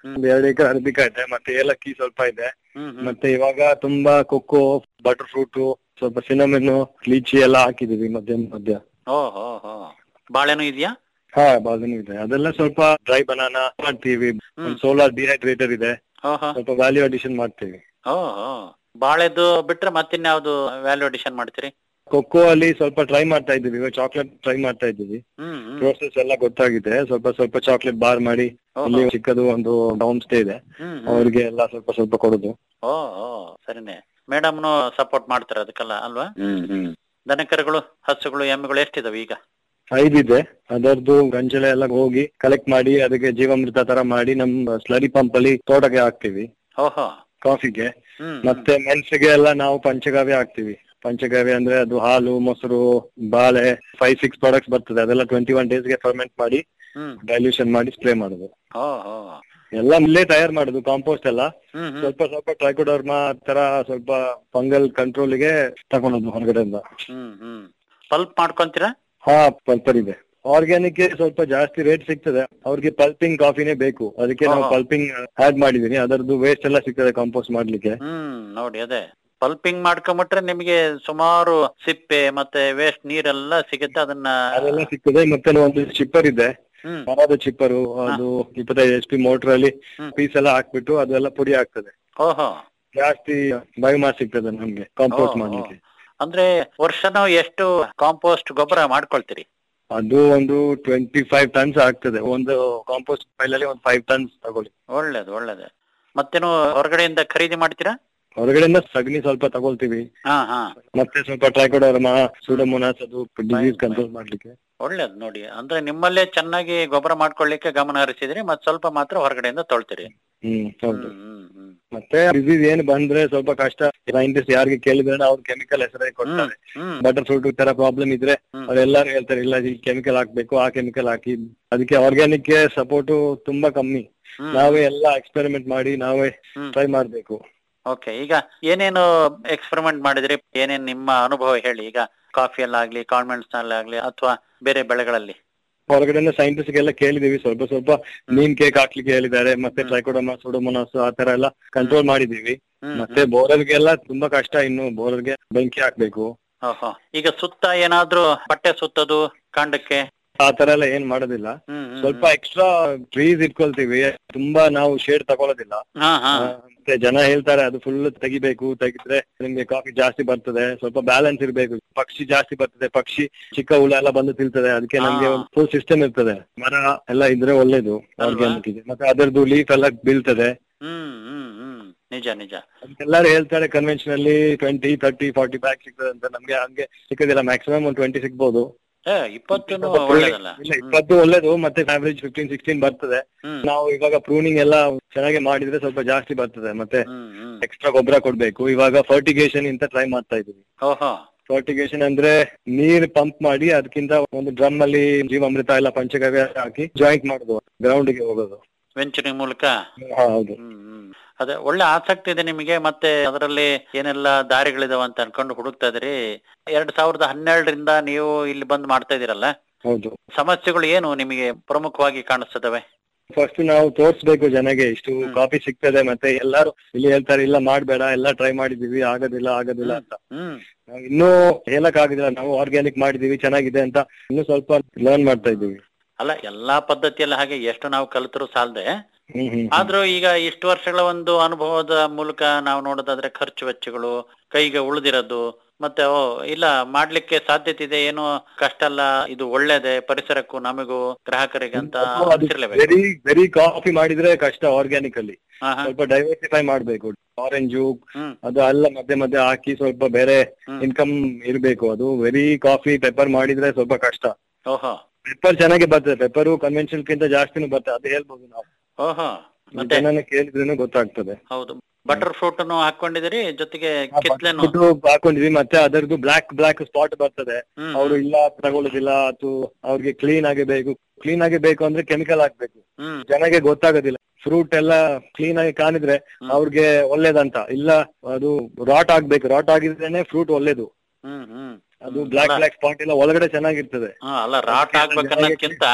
ಹ್ಮ್. ಒಂದ್ ಎರಡು ಎಕರೆ ಅರಬಿಕಾ ಇದೆ ಮತ್ತೆ ಏಲಕ್ಕಿ ಸ್ವಲ್ಪ ಇದೆ ಹ್ಮ್ ಹ್ಮ್ ಮತ್ತೆ ಇವಾಗ ತುಂಬಾ ಕೊಕ್ಕೋ ಬಟರ್ ಫ್ರೂಟ್ ಸ್ವಲ್ಪ ಸಿನಮೆನ್ ಲೀಚಿ ಎಲ್ಲ ಹಾಕಿದೀವಿ ಮಧ್ಯ ಮಧ್ಯ ಓ ಹೋ ಹೋ ಬಾಳೆನೂ ಇದೆಯಾ ಹಾ ಬಾದನು ಇದೆ ಅದೆಲ್ಲ ಸ್ವಲ್ಪ ಡ್ರೈ ಬನಾನಾ ಮಾಡ್ತೀವಿ ಒಂದು ಸೋಲಾರ್ ಡಿಹೈಡ್ರೇಟರ್ ಇದೆ ಓಹೋ ಸ್ವಲ್ಪ ವ್ಯಾಲ್ಯೂ ಅಡಿಷನ್ ಮಾಡ್ತೀವಿ ಓ ಹೋ ಬಾಳೆದು ಬಿಟ್ರೆ ಮತ್ತಿನ್ಯಾವ್ದು ವ್ಯಾಲ್ಯೂ ಅಡಿಷನ್ ಮಾಡ್ತೀರಿ ಕೊಕ್ಕೋ ಅಲ್ಲಿ ಸ್ವಲ್ಪ ಟ್ರೈ ಮಾಡ್ತಾ ಇದ್ದೀವಿ ಇವಾಗ ಚಾಕ್ಲೇಟ್ ಟ್ರೈ ಮಾಡ್ತಾ ಇದ್ದೀವಿ ಹ್ಮ್ ಹ್ಮ್ ಪ್ರೋಸೆಸ್ ಎಲ್ಲ ಗೊತ್ತಾಗಿದೆ ಸ್ವಲ್ಪ ಸ್ವಲ್ಪ ಚಾಕ್ಲೇಟ್ ಬಾರ್ ಮಾಡಿ ಓಹೋ. ಇಲ್ಲಿ ಚಿಕ್ಕದು ಒಂದು ಹೋಮ್ ಸ್ಟೇ ಇದೆ ಹ್ಮ್ ಹ್ಮ್. ಅವ್ರಿಗೆ ಎಲ್ಲ ಸ್ವಲ್ಪ ಸ್ವಲ್ಪ ಕೊಡುದು ಓ ಓ ಸರಿನೇ ಮೇಡಮ್ನು ಸಪೋರ್ಟ್ ಮಾಡ್ತಾರೆ ಅದಕ್ಕೆಲ್ಲ ಅಲ್ವಾ ಹ್ಮ್ ಹ್ಮ್ ದನಕರುಗಳು ಹಸುಗಳು ಎಮ್ಮೆಗಳು ಎಷ್ಟಿದಾವೆ ಈಗ ಐದಿದೆ ಅದರದ್ದು ಗಂಜಲ ಎಲ್ಲ ಹೋಗಿ ಕಲೆಕ್ಟ್ ಮಾಡಿ ಅದಕ್ಕೆ ಜೀವಾಮೃತ ತರ ಮಾಡಿ ನಮ್ ಸ್ಲರಿ ಪಂಪ್ ಅಲ್ಲಿ ತೋಟಕ್ಕೆ ಹಾಕ್ತಿವಿ ಓಹೋ ಕಾಫಿಗೆ ಹ್ಮ್ ಮತ್ತೆ ಮೆಣಸಿಗೆ ಎಲ್ಲ ನಾವು ಪಂಚಗವ್ಯ ಹಾಕ್ತಿವಿ ಪಂಚಗವ್ಯ ಅಂದ್ರೆ ಅದು ಹಾಲು ಮೊಸರು ಬಾಳೆ ಫೈವ್ ಸಿಕ್ಸ್ ಪ್ರಾಡಕ್ಟ್ಸ್ ಬರ್ತದೆ ಅದೆಲ್ಲ ಟ್ವೆಂಟಿ ಒನ್ ಡೇಸ್ಗೆ ಫರ್ಮೆಂಟ್ ಮಾಡಿ ಹ್ಮ್ ಡೈಲ್ಯೂಷನ್ ಮಾಡಿ ಸ್ಪ್ರೇ ಮಾಡುದು ಓ ಹೋ ಎಲ್ಲ ಇಲ್ಲೇ ತಯಾರು ಮಾಡುದು ಕಾಂಪೋಸ್ಟ್ ಎಲ್ಲ ಹ್ಮ್ ಹ್ಮ್ ಸ್ವಲ್ಪ ಸ್ವಲ್ಪ ಟ್ರೈಕೋಡರ್ಮಾ ತರ ಸ್ವಲ್ಪ ಫಂಗಲ್ ಕಂಟ್ರೋಲ್ಗೆ ತಗೊಳೋದು ಹೊರಗಡೆಯಿಂದ ಹ್ಮ್ ಹ್ಮ್ ಪಲ್ಪ್ ಮಾಡ್ಕೊಂತೀರಾ ಹಾ ಪಲ್ಪರ್ ಇದೆ ಆರ್ಗ್ಯಾನಿಕ್ ಸ್ವಲ್ಪ ಜಾಸ್ತಿ ರೇಟ್ ಸಿಗ್ತದೆ ಅವ್ರಿಗೆ ಪಲ್ಪಿಂಗ್ ಕಾಫಿನೇ ಬೇಕು ಅದಕ್ಕೆ ನಾವು ಓಹೋ. ಪಲ್ಪಿಂಗ್ ಆಡ್ ಮಾಡಿದೀನಿ ಅದರದ್ದು ವೇಸ್ಟ್ ಎಲ್ಲ ಸಿಗ್ತದೆ ಕಾಂಪೋಸ್ಟ್ ಮಾಡ್ಲಿಕ್ಕೆ ಹ್ಮ್ ನೋಡಿ ಅದೇ ಪಲ್ಪಿಂಗ್ ಮಾಡ್ಕೊಂಬಿಟ್ರೆ ನಿಮಗೆ ಸುಮಾರು ಸಿಪ್ಪೆ ಮತ್ತೆ ವೇಸ್ಟ್ ನೀರೆಲ್ಲ ಸಿಗುತ್ತೆ ಅದನ್ನ ಅದೆಲ್ಲ ಸಿಗ್ತದೆ ಮತ್ತೆ ಒಂದು ಚಿಪ್ಪರ್ ಇದೆ ಹ್ಮ್ ಮರದ ಚಿಪ್ಪರು ಅದು ಇಪ್ಪತ್ತೈದು ಎಚ್ ಪಿ ಮೋಟರ್ ಅಲ್ಲಿ ಹ್ಮ್. ಪೀಸ್ ಎಲ್ಲ ಹಾಕ್ಬಿಟ್ಟು ಅದೆಲ್ಲ ಪುಡಿ ಆಗ್ತದೆ ಓಹೋ ಜಾಸ್ತಿ ಬಯೋಮಾಸ್ ಸಿಗ್ತದೆ ನಮ್ಗೆ ಕಾಂಪೋಸ್ಟ್ ಓ, ಮಾಡ್ಲಿಕ್ಕೆ ಅಂದ್ರೆ ವರ್ಷನೂ ಎಷ್ಟು ಕಾಂಪೋಸ್ಟ್ ಗೊಬ್ಬರ ಮಾಡ್ಕೊಳ್ತೀರಿ ಅದು ಒಂದು ಟ್ವೆಂಟಿ ಫೈವ್ ಟನ್ಸ್ ಆಗ್ತದೆ ಒಂದು ಕಾಂಪೋಸ್ಟ್ ಫೈಲ್ ಅಲ್ಲಿ ಒಂದು ಫೈವ್ ಟನ್ಸ್ ತಗೊಳ್ಳಿ ಒಳ್ಳೇದು ಒಳ್ಳೇದು ಮತ್ತೇನು ಹೊರಗಡೆಯಿಂದ ಖರೀದಿ ಮಾಡ್ತೀರಾ ಹೊರಗಡೆಯಿಂದ ಸಗಣಿ ಸ್ವಲ್ಪ ತಗೊಳ್ತೀವಿ ಹಾ ಹಾ ಮತ್ತೆ ಸ್ವಲ್ಪ ಟ್ರೈಕೋಡರ್ಮಾ ಸುಡಮೋನಾಸ್ ಅದು ಡಿಸೀಸ್ ಕಂಟ್ರೋಲ್ ಮಾಡ್ಲಿಕ್ಕೆ ಒಳ್ಳೇದು ನೋಡಿ ಅಂದ್ರೆ ನಿಮ್ಮಲ್ಲೇ ಚೆನ್ನಾಗಿ ಗೊಬ್ಬರ ಮಾಡ್ಕೊಳ್ಳಿಕ್ಕೆ ಗಮನ ಹರಿಸಿದ್ರಿ ಮತ್ ಸ್ವಲ್ಪ ಮಾತ್ರ ಹೊರಗಡೆಯಿಂದ ತೊಳ್ತೀರಿ ಹ್ಮ್ ಹೌದು ಹ್ಮ್ ಹ್ಮ್ ಹ್ಮ್ ಮತ್ತೆ ಡಿಸೀಸ್ ಏನ್ ಬಂದ್ರೆ ಸ್ವಲ್ಪ ಕಷ್ಟ ಸೈಂಟಿಸ್ಟ್ ಯಾರಿಗೆ ಕೇಳಿದ್ರೆ ಅವ್ರು ಕೆಮಿಕಲ್ ಹೆಸರೇ ಕೊಡ್ತಾರೆ ಹ್ಮ್ ಬಟರ್ ಫ್ರೂಟ್ ತರ ಪ್ರಾಬ್ಲಮ್ ಇದ್ರೆ ಹ್ಮ್. ಅವರೆಲ್ಲಾರು ಹೇಳ್ತಾರೆ ಇಲ್ಲ ಈ ಕೆಮಿಕಲ್ ಹಾಕ್ಬೇಕು ಆ ಕೆಮಿಕಲ್ ಹಾಕಿ ಅದಕ್ಕೆ ಆರ್ಗ್ಯಾನಿಕ್ ಗೆ ಸಪೋರ್ಟ್ ತುಂಬಾ ಕಮ್ಮಿ ಹ್ಮ್. ನಾವೇ ಎಲ್ಲ ಎಕ್ಸ್ಪೆರಿಮೆಂಟ್ ಮಾಡಿ ನಾವೇ ಹ್ಮ್. ಟ್ರೈ ಮಾಡ್ಬೇಕು ಓಕೆ ಈಗ ಏನೇನು ಎಕ್ಸ್ಪೆರಿಮೆಂಟ್ ಮಾಡಿದ್ರಿ ಏನೇನ್ ನಿಮ್ಮ ಅನುಭವ ಹೇಳಿ ಈಗ ಕಾಫಿಯಲ್ಲಾಗ್ಲಿ ಕಾನ್ವೆಂಟ್ಸ್ ನಲ್ಲಾಗ್ಲಿ ಅಥವಾ ಬೇರೆ ಬೆಳೆಗಳಲ್ಲಿ ಹೊರಗಡೆಯಿಂದ ಸೈಂಟಿಸ್ಟ್ ಎಲ್ಲ ಕೇಳಿದೀವಿ ಸ್ವಲ್ಪ ಸ್ವಲ್ಪ ನೀಮ್ ಕೇಕ್ ಹಾಕ್ಲಿಕ್ಕೆ ಹೇಳಿದ್ದಾರೆ ಮತ್ತೆ ಟ್ರೈಕೋಡಮಾ ಸುಡೋಮೋನಾಸ್ ಆ ತರ ಎಲ್ಲ ಕಂಟ್ರೋಲ್ ಮಾಡಿದೀವಿ ಹ್ಮ್, ಮತ್ತೆ ಬೋರರ್ಗೆಲ್ಲ ತುಂಬಾ ಕಷ್ಟ ಇನ್ನು ಬೋರರ್ಗೆ ಬೆಂಕಿ ಹಾಕ್ಬೇಕು ಓಹೋ ಈಗ ಸುತ್ತ ಏನಾದ್ರೂ ಬಟ್ಟೆ ಸುತ್ತದು ಕಾಂಡಕ್ಕೆ ಆ ತರ ಎಲ್ಲ ಏನ್ ಮಾಡೋದಿಲ್ಲ ಹ್ಮ್ ಹ್ಮ್, ಸ್ವಲ್ಪ ಎಕ್ಸ್ಟ್ರಾ ಟ್ರೀಸ್ ಇಟ್ಕೊಳ್ತೀವಿ ತುಂಬಾ ನಾವು ಶೇಡ್ ತಗೊಳ್ಳೋದಿಲ್ಲ ಹಾ ಹಾ ಆ, ಮತ್ತೆ ಜನ ಹೇಳ್ತಾರೆ ಅದು ಫುಲ್ ತೆಗಿಬೇಕು ತೆಗಿದ್ರೆ ನಿಮ್ಗೆ ಕಾಫಿ ಜಾಸ್ತಿ ಬರ್ತದೆ ಸ್ವಲ್ಪ ಬ್ಯಾಲೆನ್ಸ್ ಇರ್ಬೇಕು ಪಕ್ಷಿ ಜಾಸ್ತಿ ಬರ್ತದೆ ಪಕ್ಷಿ ಚಿಕ್ಕ ಹುಳ ಎಲ್ಲ ಬಂದು ತಿಳ್ತದೆ ಅದಕ್ಕೆ ನಮ್ಗೆ ಹಾ. ಒಂದು ಫುಲ್ ಸಿಸ್ಟಮ್ ಇರ್ತದೆ ಮರ ಎಲ್ಲ ಇದ್ರೆ ಒಳ್ಳೇದು ಅಲ್ವಾ? ಆರ್ಗ್ಯಾನಿಕ್ ಗೆ ಮತ್ತೆ ಅದರದ್ದು ಲೀಫ್ ಎಲ್ಲ ಬೀಳ್ತದೆ ಹ್ಮ್ ಹ್ಮ್ ಹ್ಮ್ ನಿಜ ನಿಜ ಎಲ್ಲರೂ ಹೇಳ್ತಾರೆ ಕನ್ವೆನ್ಷನ್ ಅಲ್ಲಿ ಟ್ವೆಂಟಿ ತರ್ಟಿ ಫಾರ್ಟಿ ಬ್ಯಾಗ್ ಸಿಗ್ತದೆ ಅಂತ ನಮ್ಗೆ ಹಂಗೆ ಸಿಕ್ಕದಿಲ್ಲ ಮ್ಯಾಕ್ಸಿಮಮ್ ಒಂದು ಟ್ವೆಂಟಿ ಸಿಗ್ಬೋದು ಏ ಇಪ್ಪತ್ತು ಒಳ್ಳೇದಲ್ಲ ಇಲ್ಲ ಇಪ್ಪತ್ತು ಒಳ್ಳೇದು ಮತ್ತೆ ಆವರೇಜ್ ಫಿಫ್ಟೀನ್ ಸಿಕ್ಸ್ಟೀನ್ ಬರ್ತದೆ ಹ್ಮ್ ನಾವು ಇವಾಗ ಪ್ರೂನಿಂಗ್ ಎಲ್ಲ ಚೆನ್ನಾಗಿ ಮಾಡಿದ್ರೆ ಸ್ವಲ್ಪ ಜಾಸ್ತಿ ಬರ್ತದೆ ಮತ್ತೆ ಹ್ಮ್ ಹ್ಮ್ ಎಕ್ಸ್ಟ್ರಾ ಗೊಬ್ಬರ ಕೊಡ್ಬೇಕು ಇವಾಗ ಫರ್ಟಿಗೇಷನ್ ಅಂತ ಟ್ರೈ ಮಾಡ್ತಾ ಇದೀವಿ ಓಹೋ ಫರ್ಟಿಗೇಷನ್ ಅಂದ್ರೆ ನೀರ್ ಪಂಪ್ ಮಾಡಿ ಅದಕ್ಕಿಂತ ಒಂದು ಡ್ರಮ್ ಅಲ್ಲಿ ಜೀವಾಮೃತ ಎಲ್ಲ ಪಂಚಗವ್ಯ ಹಾಕಿ ಜಾಯಿಂಟ್ ಮಾಡುದು ಗ್ರೌಂಡ್ ಗೆ ಹೋಗೋದು ವೆಂಚರಿಂಗ್ ಮೂಲಕ ಹಾ, ಹೌದು ಹ್ಮ್ ಹ್ಮ್ ಅದೇ ಒಳ್ಳೆ ಆಸಕ್ತಿ ಇದೆ ನಿಮಗೆ ಮತ್ತೆ ಅದರಲ್ಲಿ ಏನೆಲ್ಲ ದಾರಿಗಳಿದಾವ ಅಂತ ಅನ್ಕೊಂಡು ಹುಡುಕ್ತಾ ಇದ್ರಿ ಎರಡ್ ಸಾವಿರದ ಹನ್ನೆರಡರಿಂದ ನೀವು ಇಲ್ಲಿ ಬಂದ್ ಮಾಡ್ತಾ ಇದೀರಲ್ಲ ಹೌದು ಸಮಸ್ಯೆಗಳು ಏನು ನಿಮಗೆ ಪ್ರಮುಖವಾಗಿ ಕಾಣಿಸ್ತದವೆ ಫಸ್ಟ್ ನಾವು ತೋರ್ಸ್ಬೇಕು ಜನಗೆ ಇಷ್ಟು ಹ್ಮ್. ಕಾಫಿ ಸಿಗ್ತದೆ ಮತ್ತೆ ಎಲ್ಲಾರು ಇಲ್ಲಿ ಹೇಳ್ತಾರೆ ಇಲ್ಲ ಮಾಡ್ಬೇಡ ಎಲ್ಲ ಟ್ರೈ ಮಾಡಿದೀವಿ ಆಗೋದಿಲ್ಲ ಆಗೋದಿಲ್ಲ ಅಂತ ಹ್ಮ್ ನಾವು ಇನ್ನೂ ಹೇಳಕ್ ಆಗುದಿಲ್ಲ ನಾವು ಆರ್ಗ್ಯಾನಿಕ್ ಮಾಡಿದೀವಿ ಚೆನ್ನಾಗಿದೆ ಅಂತ ಇನ್ನೂ ಸ್ವಲ್ಪ ಲರ್ನ್ ಮಾಡ್ತಾ ಇದ್ದೀವಿ ಅಲ್ಲ ಎಲ್ಲಾ ಪದ್ಧತಿಯಲ್ಲಿ ಹಾಗೆ ಎಷ್ಟು ನಾವು ಕಲಿತರು ಸಾಲದೆ ಹ್ಮ್ ಹ್ಮ್ ಆದ್ರೂ ಈಗ ಇಷ್ಟು ವರ್ಷಗಳ ಒಂದು ಅನುಭವದ ಮೂಲಕ ನಾವು ನೋಡೋದಾದ್ರೆ ಖರ್ಚು ವೆಚ್ಚಗಳು ಕೈಗೆ ಉಳಿದಿರೋದು ಮತ್ತೆ ಓ ಇಲ್ಲ ಮಾಡ್ಲಿಕ್ಕೆ ಸಾಧ್ಯತೆ ಇದೆ ಏನು ಕಷ್ಟ ಅಲ್ಲ ಇದು ಒಳ್ಳೇದೆ ಪರಿಸರಕ್ಕೂ ನಮಗೂ ಗ್ರಾಹಕರಿಗೆ ಅಂತ ಅನ್ಸಿರ್ಲೇಬೇಕು ವೆರಿ ವೆರಿ ಕಾಫಿ ಮಾಡಿದ್ರೆ ಕಷ್ಟ ಆರ್ಗ್ಯಾನಿಕ್ ಅಲ್ಲಿ ಹಾ, ಹಾ. ಸ್ವಲ್ಪ ಡೈವರ್ಸಿಫೈ ಮಾಡ್ಬೇಕು ಆರೆಂಜು ಹ್ಮ್ ಅದು ಎಲ್ಲ ಮಧ್ಯೆ ಮಧ್ಯೆ ಹಾಕಿ ಸ್ವಲ್ಪ ಬೇರೆ ಹ್ಮ್. ಇನ್ಕಮ್ ಇರ್ಬೇಕು ಅದು ವೆರಿ ಕಾಫಿ ಪೆಪ್ಪರ್ ಮಾಡಿದ್ರೆ ಸ್ವಲ್ಪ ಕಷ್ಟ ಓಹೋ ಪೆಪ್ಪರ್ ಚೆನ್ನಾಗಿ ಬರ್ತದೆ ಪೆಪ್ಪರು ಕನ್ವೆನ್ಷನ್ ಗಿಂತ ಜಾಸ್ತಿನೂ ಬರ್ತದೆ ಅದು ಹೇಳ್ಬೋದು ನಾವು ಓಹೋ ಮತ್ತೆ ಜನನ ಕೇಳಿದ್ರೇನು ಗೊತ್ತಾಗ್ತದೆ ಹೌದು ಬಟರ್ ಫ್ರೂಟ್ ಅನ್ನು ಹಾಕೊಂಡಿದಿರಿ ಜೊತೆಗೆ ಕಿತ್ಲೆನು ಬಿಟ್ಟು ಹಾಕೊಂಡಿದ್ವಿ ಮತ್ತೆ ಅದರದ್ದು ಬ್ಲಾಕ್ ಬ್ಲಾಕ್ ಸ್ಪಾಟ್ ಬರ್ತದೆ ಹ್ಮ್ ಅವರು ಇಲ್ಲ ತಗೊಳ್ಳೋದಿಲ್ಲ ಅಥವಾ ಅವ್ರಿಗೆ ಕ್ಲೀನ್ ಆಗಿ ಬೇಕು ಕ್ಲೀನ್ ಆಗಿ ಬೇಕು ಅಂದ್ರೆ ಕೆಮಿಕಲ್ ಹಾಕ್ಬೇಕು ಹ್ಮ್ ಜನಗೆ ಗೊತ್ತಾಗೋದಿಲ್ಲ ಫ್ರೂಟ್ ಎಲ್ಲ ಕ್ಲೀನ್ ಆಗಿ ಕಾಣಿದ್ರೆ ಅವ್ರಿಗೆ ಒಳ್ಳೇದಂತ ಇಲ್ಲ ಅದು ರಾಟ್ ಆಗ್ಬೇಕು ರಾಟ್ ಆಗಿದ್ರೇನೆ ಫ್ರೂಟ್ ಒಳ್ಳೇದು ಹ್ಮ್ ಹ್ಮ್ ಅದು ಬ್ಲಾಕ್ ಬ್ಲಾಕ್ ಸ್ಪಾಟ್ ಎಲ್ಲ ಒಳಗಡೆ ಚೆನ್ನಾಗಿರ್ತದೆ ಹಾ ಅಲ್ಲ ರಾಟ್ ಆಗ್ಬೇಕನ್ನೋದ್ಕಿಂತ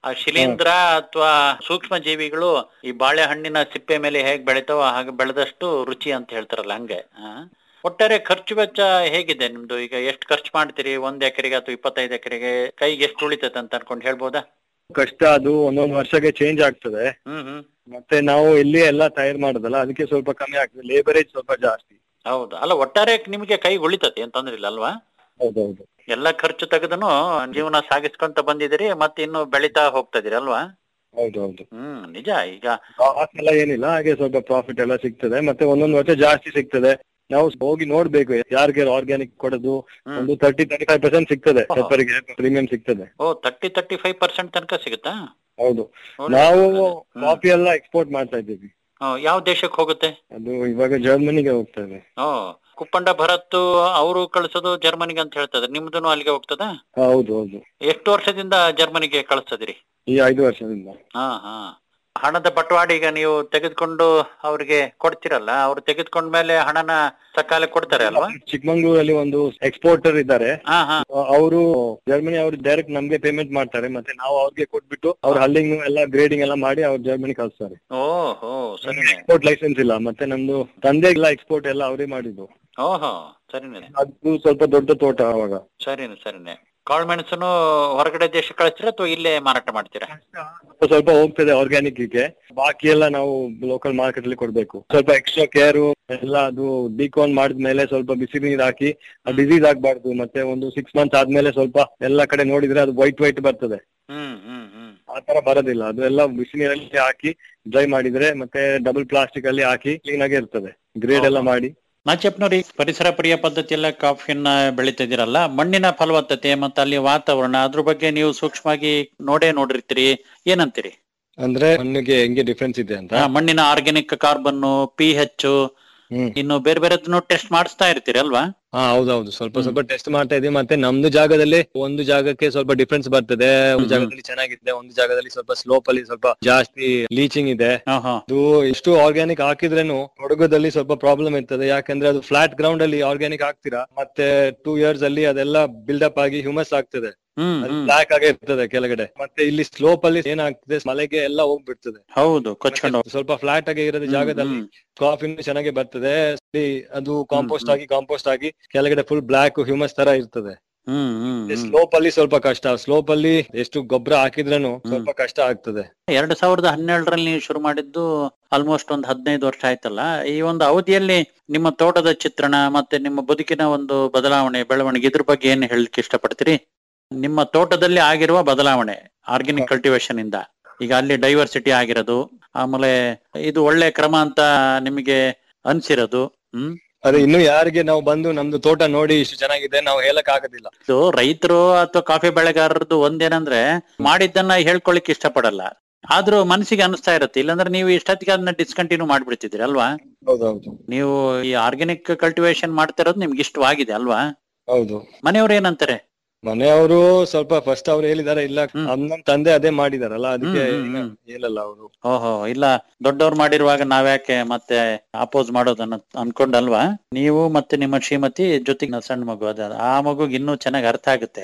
ಆ ಶಿಲೀಂಧ್ರ ಅಥವಾ ಸೂಕ್ಷ್ಮ ಜೀವಿಗಳು ಈ ಬಾಳೆಹಣ್ಣಿನ ಸಿಪ್ಪೆ ಮೇಲೆ ಹೇಗ್ ಬೆಳಿತಾವ ಹಾಗೆ ಬೆಳೆದಷ್ಟು ರುಚಿ ಅಂತ ಹೇಳ್ತಾರಲ್ಲ ಹಂಗೆ ಆ? ಒಟ್ಟಾರೆ ಖರ್ಚು ವೆಚ್ಚ ಹೇಗಿದೆ ನಿಮ್ದು ಈಗ ಎಷ್ಟು ಖರ್ಚು ಮಾಡ್ತೀರಿ ಒಂದ್ ಎಕರೆಗೆ ಅಥವಾ ಇಪ್ಪತ್ತೈದು ಎಕರೆಗೆ ಕೈಗೆ ಎಷ್ಟು ಉಳಿತೈತೆ ಅಂತ ಅನ್ಕೊಂಡು ಹೇಳ್ಬೋದಾ ಕಷ್ಟ ಅದು ಒಂದೊಂದು ವರ್ಷಕ್ಕೆ ಚೇಂಜ್ ಆಗ್ತದೆ ಹ್ಮ್ ಹ್ಮ್ ಮತ್ತೆ ನಾವು ಇಲ್ಲಿ ಎಲ್ಲ ತಯಾರು ಮಾಡೋದಲ್ಲ ಅದಕ್ಕೆ ಸ್ವಲ್ಪ ಕಮ್ಮಿ ಆಗ್ತದೆ ಲೇಬರೇಜ್ ಸ್ವಲ್ಪ ಜಾಸ್ತಿ ಹೌದು ಅಲ್ಲ ಒಟ್ಟಾರೆ ನಿಮಗೆ ಕೈಗೆ ಉಳಿತತೆ ಏನ್ ತೊಂದ್ರೆ ಇಲ್ಲ ಅಲ್ವಾ ಹೌದೌದು ಎಲ್ಲ ಖರ್ಚು ತೆಗೆದನು ಜೀವನ ಸಾಗಿಸ್ಕೊಂತ ಬಂದಿದ್ದೀರಿ ಮತ್ತೆ ಇನ್ನು ಬೆಳಿತಾ ಹೋಗ್ತದಿರಿ ಅಲ್ವಾ ಹೌದೌದು ಹ್ಮ್ ನಿಜ ಈಗ ಲಾಸ್ ಎಲ್ಲ ಏನಿಲ್ಲ ಹಾಗೆ ಸ್ವಲ್ಪ ಪ್ರಾಫಿಟ್ ಎಲ್ಲ ಸಿಗ್ತದೆ ಮತ್ತೆ ಒಂದೊಂದು ವರ್ಷ ಜಾಸ್ತಿ ಸಿಗ್ತದೆ ನಾವು ಹೋಗಿ ನೋಡ್ಬೇಕು ಯಾರಿಗೆ ಆರ್ಗ್ಯಾನಿಕ್ ಕೊಡೋದು ಹ್ಮ್. ಒಂದು ತರ್ಟಿ ತರ್ಟಿ ಫೈವ್ ಪರ್ಸೆಂಟ್ ಸಿಗ್ತದೆ ಓಹೋ. ಪೆಪ್ಪರಿಗೆ ಪ್ರೀಮಿಯಂ ಸಿಗ್ತದೆ ಓ ತರ್ಟಿ ತರ್ಟಿ ಫೈವ್ ಪರ್ಸೆಂಟ್ ತನಕ ಸಿಗುತ್ತಾ ಹೌದು ಒಳ್ಳೆ ನಾವು ಹ್ಮ್. ಕಾಫಿ ಎಲ್ಲ ಎಕ್ಸ್ಪೋರ್ಟ್ ಮಾಡ್ತಾ ಇದ್ದೀವಿ ಓ, ಯಾವ ದೇಶಕ್ಕೆ ಹೋಗುತ್ತೆ ಅದು ಇವಾಗ ಜರ್ಮನಿಗೆ ಹೋಗ್ತಾ ಇದೆ ಓ ಕುಪ್ಪಂಡ ಭರತ್ ಅವರು ಕಳಿಸೋದು ಜರ್ಮನಿಗೆ ಅಂತ ಹೇಳ್ತದೆ ನಿಮ್ದು ಅಲ್ಲಿಗೆ ಹೋಗ್ತದ ಹೌದು ಹೌದು ಎಷ್ಟು ವರ್ಷದಿಂದ ಜರ್ಮನಿಗೆ ಕಳಿಸ್ತದಿರಿ ಈ ಐದು ವರ್ಷದಿಂದ ಹಾ ಹಾ ಹಣದ ಬಟವಾಡ ಈಗ ನೀವು ತೆಗೆದುಕೊಂಡು ಅವ್ರಿಗೆ ಕೊಡ್ತಿರಲ್ಲ ಅವ್ರು ತೆಗೆದುಕೊಂಡ್ಮೇಲೆ ಹಣನ ಸಕಾಲ ಕೊಡ್ತಾರೆ ಅಲ್ವಾ ಚಿಕ್ಕಮಂಗ್ಳೂರಲ್ಲಿ ಒಂದು ಎಕ್ಸ್ಪೋರ್ಟರ್ ಇದ್ದಾರೆ ಹಾ ಹಾ ಅವರು ಜರ್ಮನಿ ಅವರು ಡೈರೆಕ್ಟ್ ನಮ್ಗೆ ಪೇಮೆಂಟ್ ಮಾಡ್ತಾರೆ ಮತ್ತೆ ನಾವು ಅವ್ರಿಗೆ ಕೊಟ್ಬಿಟ್ಟು ಅವ್ರ ಹಲ್ಲಿಂಗ್ ಎಲ್ಲ ಗ್ರೇಡಿಂಗ್ ಎಲ್ಲ ಮಾಡಿ ಅವ್ರು ಜರ್ಮನಿ ಕಳಿಸ್ತಾರೆ ಓಹೋ ಸರಿನೆ ಎಕ್ಸ್ಪೋರ್ಟ್ ಲೈಸೆನ್ಸ್ ಇಲ್ಲ ಮತ್ತೆ ನಮ್ದು ತಂದೆ ಇಲ್ಲ ಎಕ್ಸ್ಪೋರ್ಟ್ ಎಲ್ಲ ಅವರೇ ಮಾಡಿದ್ದು ಓಹೋ ಸರಿನೆ ಅದು ಸ್ವಲ್ಪ ದೊಡ್ಡ ತೋಟ ಅವಾಗ ಸರಿನೆ ಸರಿನೆ ಕಾಳುಮೆಣಸನ್ನು ಹೊರಗಡೆ ದೇಶಕ್ಕೆ ಕಳಿಸ್ತೀರಾ ಅಥವಾ ಇಲ್ಲೇ ಮಾರಾಟ ಮಾಡ್ತೀರಾ ಸ್ವಲ್ಪ ಸ್ವಲ್ಪ ಹೋಗ್ತದೆ ಆರ್ಗ್ಯಾನಿಕ್ ಗೆ ಬಾಕಿ ಎಲ್ಲ ನಾವು ಲೋಕಲ್ ಮಾರ್ಕೆಟ್ ಅಲ್ಲಿ ಕೊಡ್ಬೇಕು ಸ್ವಲ್ಪ ಎಕ್ಸ್ಟ್ರಾ ಕೇರ್ ಎಲ್ಲ ಅದು ಡಿಕಾನ್ ಮಾಡಿದ್ಮೇಲೆ ಸ್ವಲ್ಪ ಬಿಸಿ ನೀರ್ ಹಾಕಿ ಡಿಸೀಸ್ ಆಗ್ಬಾರ್ದು ಮತ್ತೆ ಒಂದು ಸಿಕ್ಸ್ ಮಂತ್ಸ್ ಆದ್ಮೇಲೆ ಸ್ವಲ್ಪ ಎಲ್ಲ ಕಡೆ ನೋಡಿದ್ರೆ ಅದು ವೈಟ್ ವೈಟ್ ಬರ್ತದೆ ಹ್ಮ್ ಹ್ಮ್ ಹ್ಮ್ ಆ ತರ ಬರೋದಿಲ್ಲ ಅದೆಲ್ಲ ಬಿಸಿ ನೀರಲ್ಲಿ ಹಾಕಿ ಡ್ರೈ ಮಾಡಿದ್ರೆ ಮತ್ತೆ ಡಬಲ್ ಪ್ಲಾಸ್ಟಿಕ್ ಅಲ್ಲಿ ಹಾಕಿ ಕ್ಲೀನ್ ಆಗಿ ಇರ್ತದೆ ಗ್ರೇಡ್ ಎಲ್ಲ ಮಾಡಿ ನಾಚಪ್ನವ್ರಿ ಪರಿಸರ ಪ್ರಿಯ ಪದ್ಧತಿಯಲ್ಲ ಕಾಫಿಯನ್ನ ಬೆಳಿತಿದ್ದೀರಲ್ಲ ಮಣ್ಣಿನ ಫಲವತ್ತತೆ ಮತ್ತೆ ಅಲ್ಲಿ ವಾತಾವರಣ ಅದ್ರ ಬಗ್ಗೆ ನೀವು ಸೂಕ್ಷ್ಮವಾಗಿ ನೋಡೇ ನೋಡಿರ್ತೀರಿ ಏನಂತೀರಿ ಅಂದ್ರೆ ಮಣ್ಣಿಗೆ ಹೆಂಗೆ ಡಿಫ್ರೆನ್ಸ್ ಇದೆ ಅಂತ ಆ, ಮಣ್ಣಿನ ಆರ್ಗ್ಯಾನಿಕ್ ಕಾರ್ಬನ್ ಪಿ ಹೆಚ್ ಹ್ಮ್ ಇನ್ನು ಬೇರೆ ಬೇರೆದನ್ನು ಟೆಸ್ಟ್ ಮಾಡಿಸ್ತಾ ಇರ್ತೀರಿ ಅಲ್ವಾ ಹಾ ಹೌದೌದು ಸ್ವಲ್ಪ ಸ್ವಲ್ಪ ಟೆಸ್ಟ್ ಮಾಡ್ತಾ ಇದೀವಿ ಮತ್ತೆ ನಮ್ದು ಜಾಗದಲ್ಲಿ ಒಂದು ಜಾಗಕ್ಕೆ ಸ್ವಲ್ಪ ಡಿಫ್ರೆನ್ಸ್ ಬರ್ತದೆ ಒಂದು ಜಾಗದಲ್ಲಿ ಚೆನ್ನಾಗಿದೆ ಒಂದು ಜಾಗದಲ್ಲಿ ಸ್ವಲ್ಪ ಸ್ಲೋಪ್ ಅಲ್ಲಿ ಸ್ವಲ್ಪ ಜಾಸ್ತಿ ಲೀಚಿಂಗ್ ಇದೆ ಆಹಾ. ಅದು ಎಷ್ಟು ಆರ್ಗ್ಯಾನಿಕ್ ಹಾಕಿದ್ರೇನು ಕೊಡಗುದಲ್ಲಿ ಸ್ವಲ್ಪ ಪ್ರಾಬ್ಲಮ್ ಇರ್ತದೆ ಯಾಕಂದ್ರೆ ಅದು ಫ್ಲಾಟ್ ಗ್ರೌಂಡ್ ಅಲ್ಲಿ ಆರ್ಗ್ಯಾನಿಕ್ ಹಾಕ್ತೀರಾ ಮತ್ತೆ ಟೂ ಇಯರ್ಸ್ ಅಲ್ಲಿ ಅದೆಲ್ಲ ಬಿಲ್ಡಪ್ ಆಗಿ ಹ್ಯೂಮಸ್ ಆಗ್ತದೆ ಹ್ಮ್ ಅದು ಹ್ಮ್ ಬ್ಲಾಕ್ ಆಗೇ ಇರ್ತದೆ ಕೆಳಗಡೆ ಮತ್ತೆ ಇಲ್ಲಿ ಸ್ಲೋಪ್ ಅಲ್ಲಿ ಏನಾಗ್ತದೆ ಮಳೆಗೆ ಎಲ್ಲ ಹೋಗ್ಬಿಡ್ತದೆ ಹೌದು ಕೊಚ್ಕೊಂಡು ಮತ್ತೆ ಸ್ವಲ್ಪ ಫ್ಲಾಟ್ ಆಗಿ ಇರೋದು ಜಾಗದಲ್ಲಿ ಕಾಫಿನೂ ಚೆನ್ನಾಗಿ ಬರ್ತದೆ ಅಲ್ಲಿ ಅದು ಕಾಂಪೋಸ್ಟ್ ಆಗಿ ಕಾಂಪೋಸ್ಟ್ ಆಗಿ ಕೆಳಗಡೆ ಫುಲ್ ಬ್ಲಾಕ್ ಹ್ಯೂಮಸ್ ತರ ಇರ್ತದೆ ಹ್ಮ್ ಹ್ಮ್ ಹ್ಮ್. ಸ್ಲೋಪ್ ಅಲ್ಲಿ ಸ್ವಲ್ಪ ಕಷ್ಟ ಸ್ಲೋಪ್ ಅಲ್ಲಿ ಎಷ್ಟು ಗೊಬ್ಬರ ಹಾಕಿದ್ರೇನು ಸ್ವಲ್ಪ ಕಷ್ಟ ಆಗ್ತದೆ ಎರಡ್ ಸಾವಿರದ ಹನ್ನೆರಡರಲ್ಲಿ ನೀವು ಶುರು ಮಾಡಿದ್ದು ಆಲ್ಮೋಸ್ಟ್ ಒಂದು ಹದಿನೈದು ವರ್ಷ ಆಯ್ತಲ್ಲ ಈ ಒಂದು ಅವಧಿಯಲ್ಲಿ ನಿಮ್ಮ ತೋಟದ ಚಿತ್ರಣ ಮತ್ತೆ ನಿಮ್ಮ ಬದುಕಿನ ಒಂದು ಬದಲಾವಣೆ ಬೆಳವಣಿಗೆ ಇದ್ರ ಬಗ್ಗೆ ಏನ್ ಹೇಳಲಿಕ್ಕೆ ಇಷ್ಟಪಡ್ತೀರಿ ನಿಮ್ಮ ತೋಟದಲ್ಲಿ ಆಗಿರುವ ಬದಲಾವಣೆ ಆರ್ಗ್ಯಾನಿಕ್ ಕಲ್ಟಿವೇಶನ್ ಇಂದ ಈಗ ಅಲ್ಲಿ ಡೈವರ್ಸಿಟಿ ಆಗಿರೋದು ಆಮೇಲೆ ಇದು ಒಳ್ಳೆ ಕ್ರಮ ಅಂತ ನಿಮಗೆ ಅನ್ಸಿರೋದು ಹ್ಮ್ ಅದೇ ಇನ್ನು ಯಾರಿಗೆ ನಾವು ಬಂದು ನಮ್ದು ತೋಟ ನೋಡಿ ಇಷ್ಟು ಚೆನ್ನಾಗಿದೆ ನಾವು ಹೇಳಕ್ ಆಗೋದಿಲ್ಲ ಇದು ರೈತರು ಅಥವಾ ಕಾಫಿ ಬೆಳೆಗಾರರದ್ದು ಒಂದೇನಂದ್ರೆ ಮಾಡಿದ್ದನ್ನ ಹೇಳ್ಕೊಳಿಕ್ ಇಷ್ಟಪಡಲ್ಲ ಆದ್ರೂ ಮನಸ್ಸಿಗೆ ಅನಿಸ್ತಾ ಇರುತ್ತೆ ಇಲ್ಲಾಂದ್ರೆ ನೀವು ಇಷ್ಟೊತ್ತಿಗೆ ಅದನ್ನ ಡಿಸ್ಕಂಟಿನ್ಯೂ ಮಾಡ್ಬಿಡ್ತಿದ್ದೀರಿ ಅಲ್ವಾ ಹೌದೌದು ನೀವು ಈ ಆರ್ಗ್ಯಾನಿಕ್ ಕಲ್ಟಿವೇಶನ್ ಮಾಡ್ತಾ ಇರೋದು ನಿಮ್ಗೆ ಇಷ್ಟವಾಗಿದೆ ಅಲ್ವಾ ಹೌದು ಮನೆಯವ್ರು ಏನಂತಾರೆ ಮನೆಯವರು ಸ್ವಲ್ಪ ಫಸ್ಟ್ ಅವ್ರು ಹೇಳಿದಾರೆ ಇಲ್ಲ ಹ್ಮ್. ನಮ್ ತಂದೆ ಅದೇ ಮಾಡಿದಾರಲ್ಲ ಅದಕ್ಕೆ ಹ್ಮ್, ಹ್ಮ್, ಹ್ಮ್. ಹೇಳಲ್ಲ ಅವರು ಓಹೋ ಇಲ್ಲ ದೊಡ್ಡವ್ರು ಮಾಡಿರುವಾಗ ನಾವ್ಯಾಕೆ ಮತ್ತೆ ಅಪೋಸ್ ಮಾಡೋದನ್ನ ಅನ್ಕೊಂಡಲ್ವಾ ನೀವು ಮತ್ತೆ ನಿಮ್ಮ ಶ್ರೀಮತಿ ಜೊತೆಗೆ ಸಣ್ಣ ಮಗು ಅದ ಆ ಮಗುಗೆ ಇನ್ನೂ ಚೆನ್ನಾಗಿ ಅರ್ಥ ಆಗುತ್ತೆ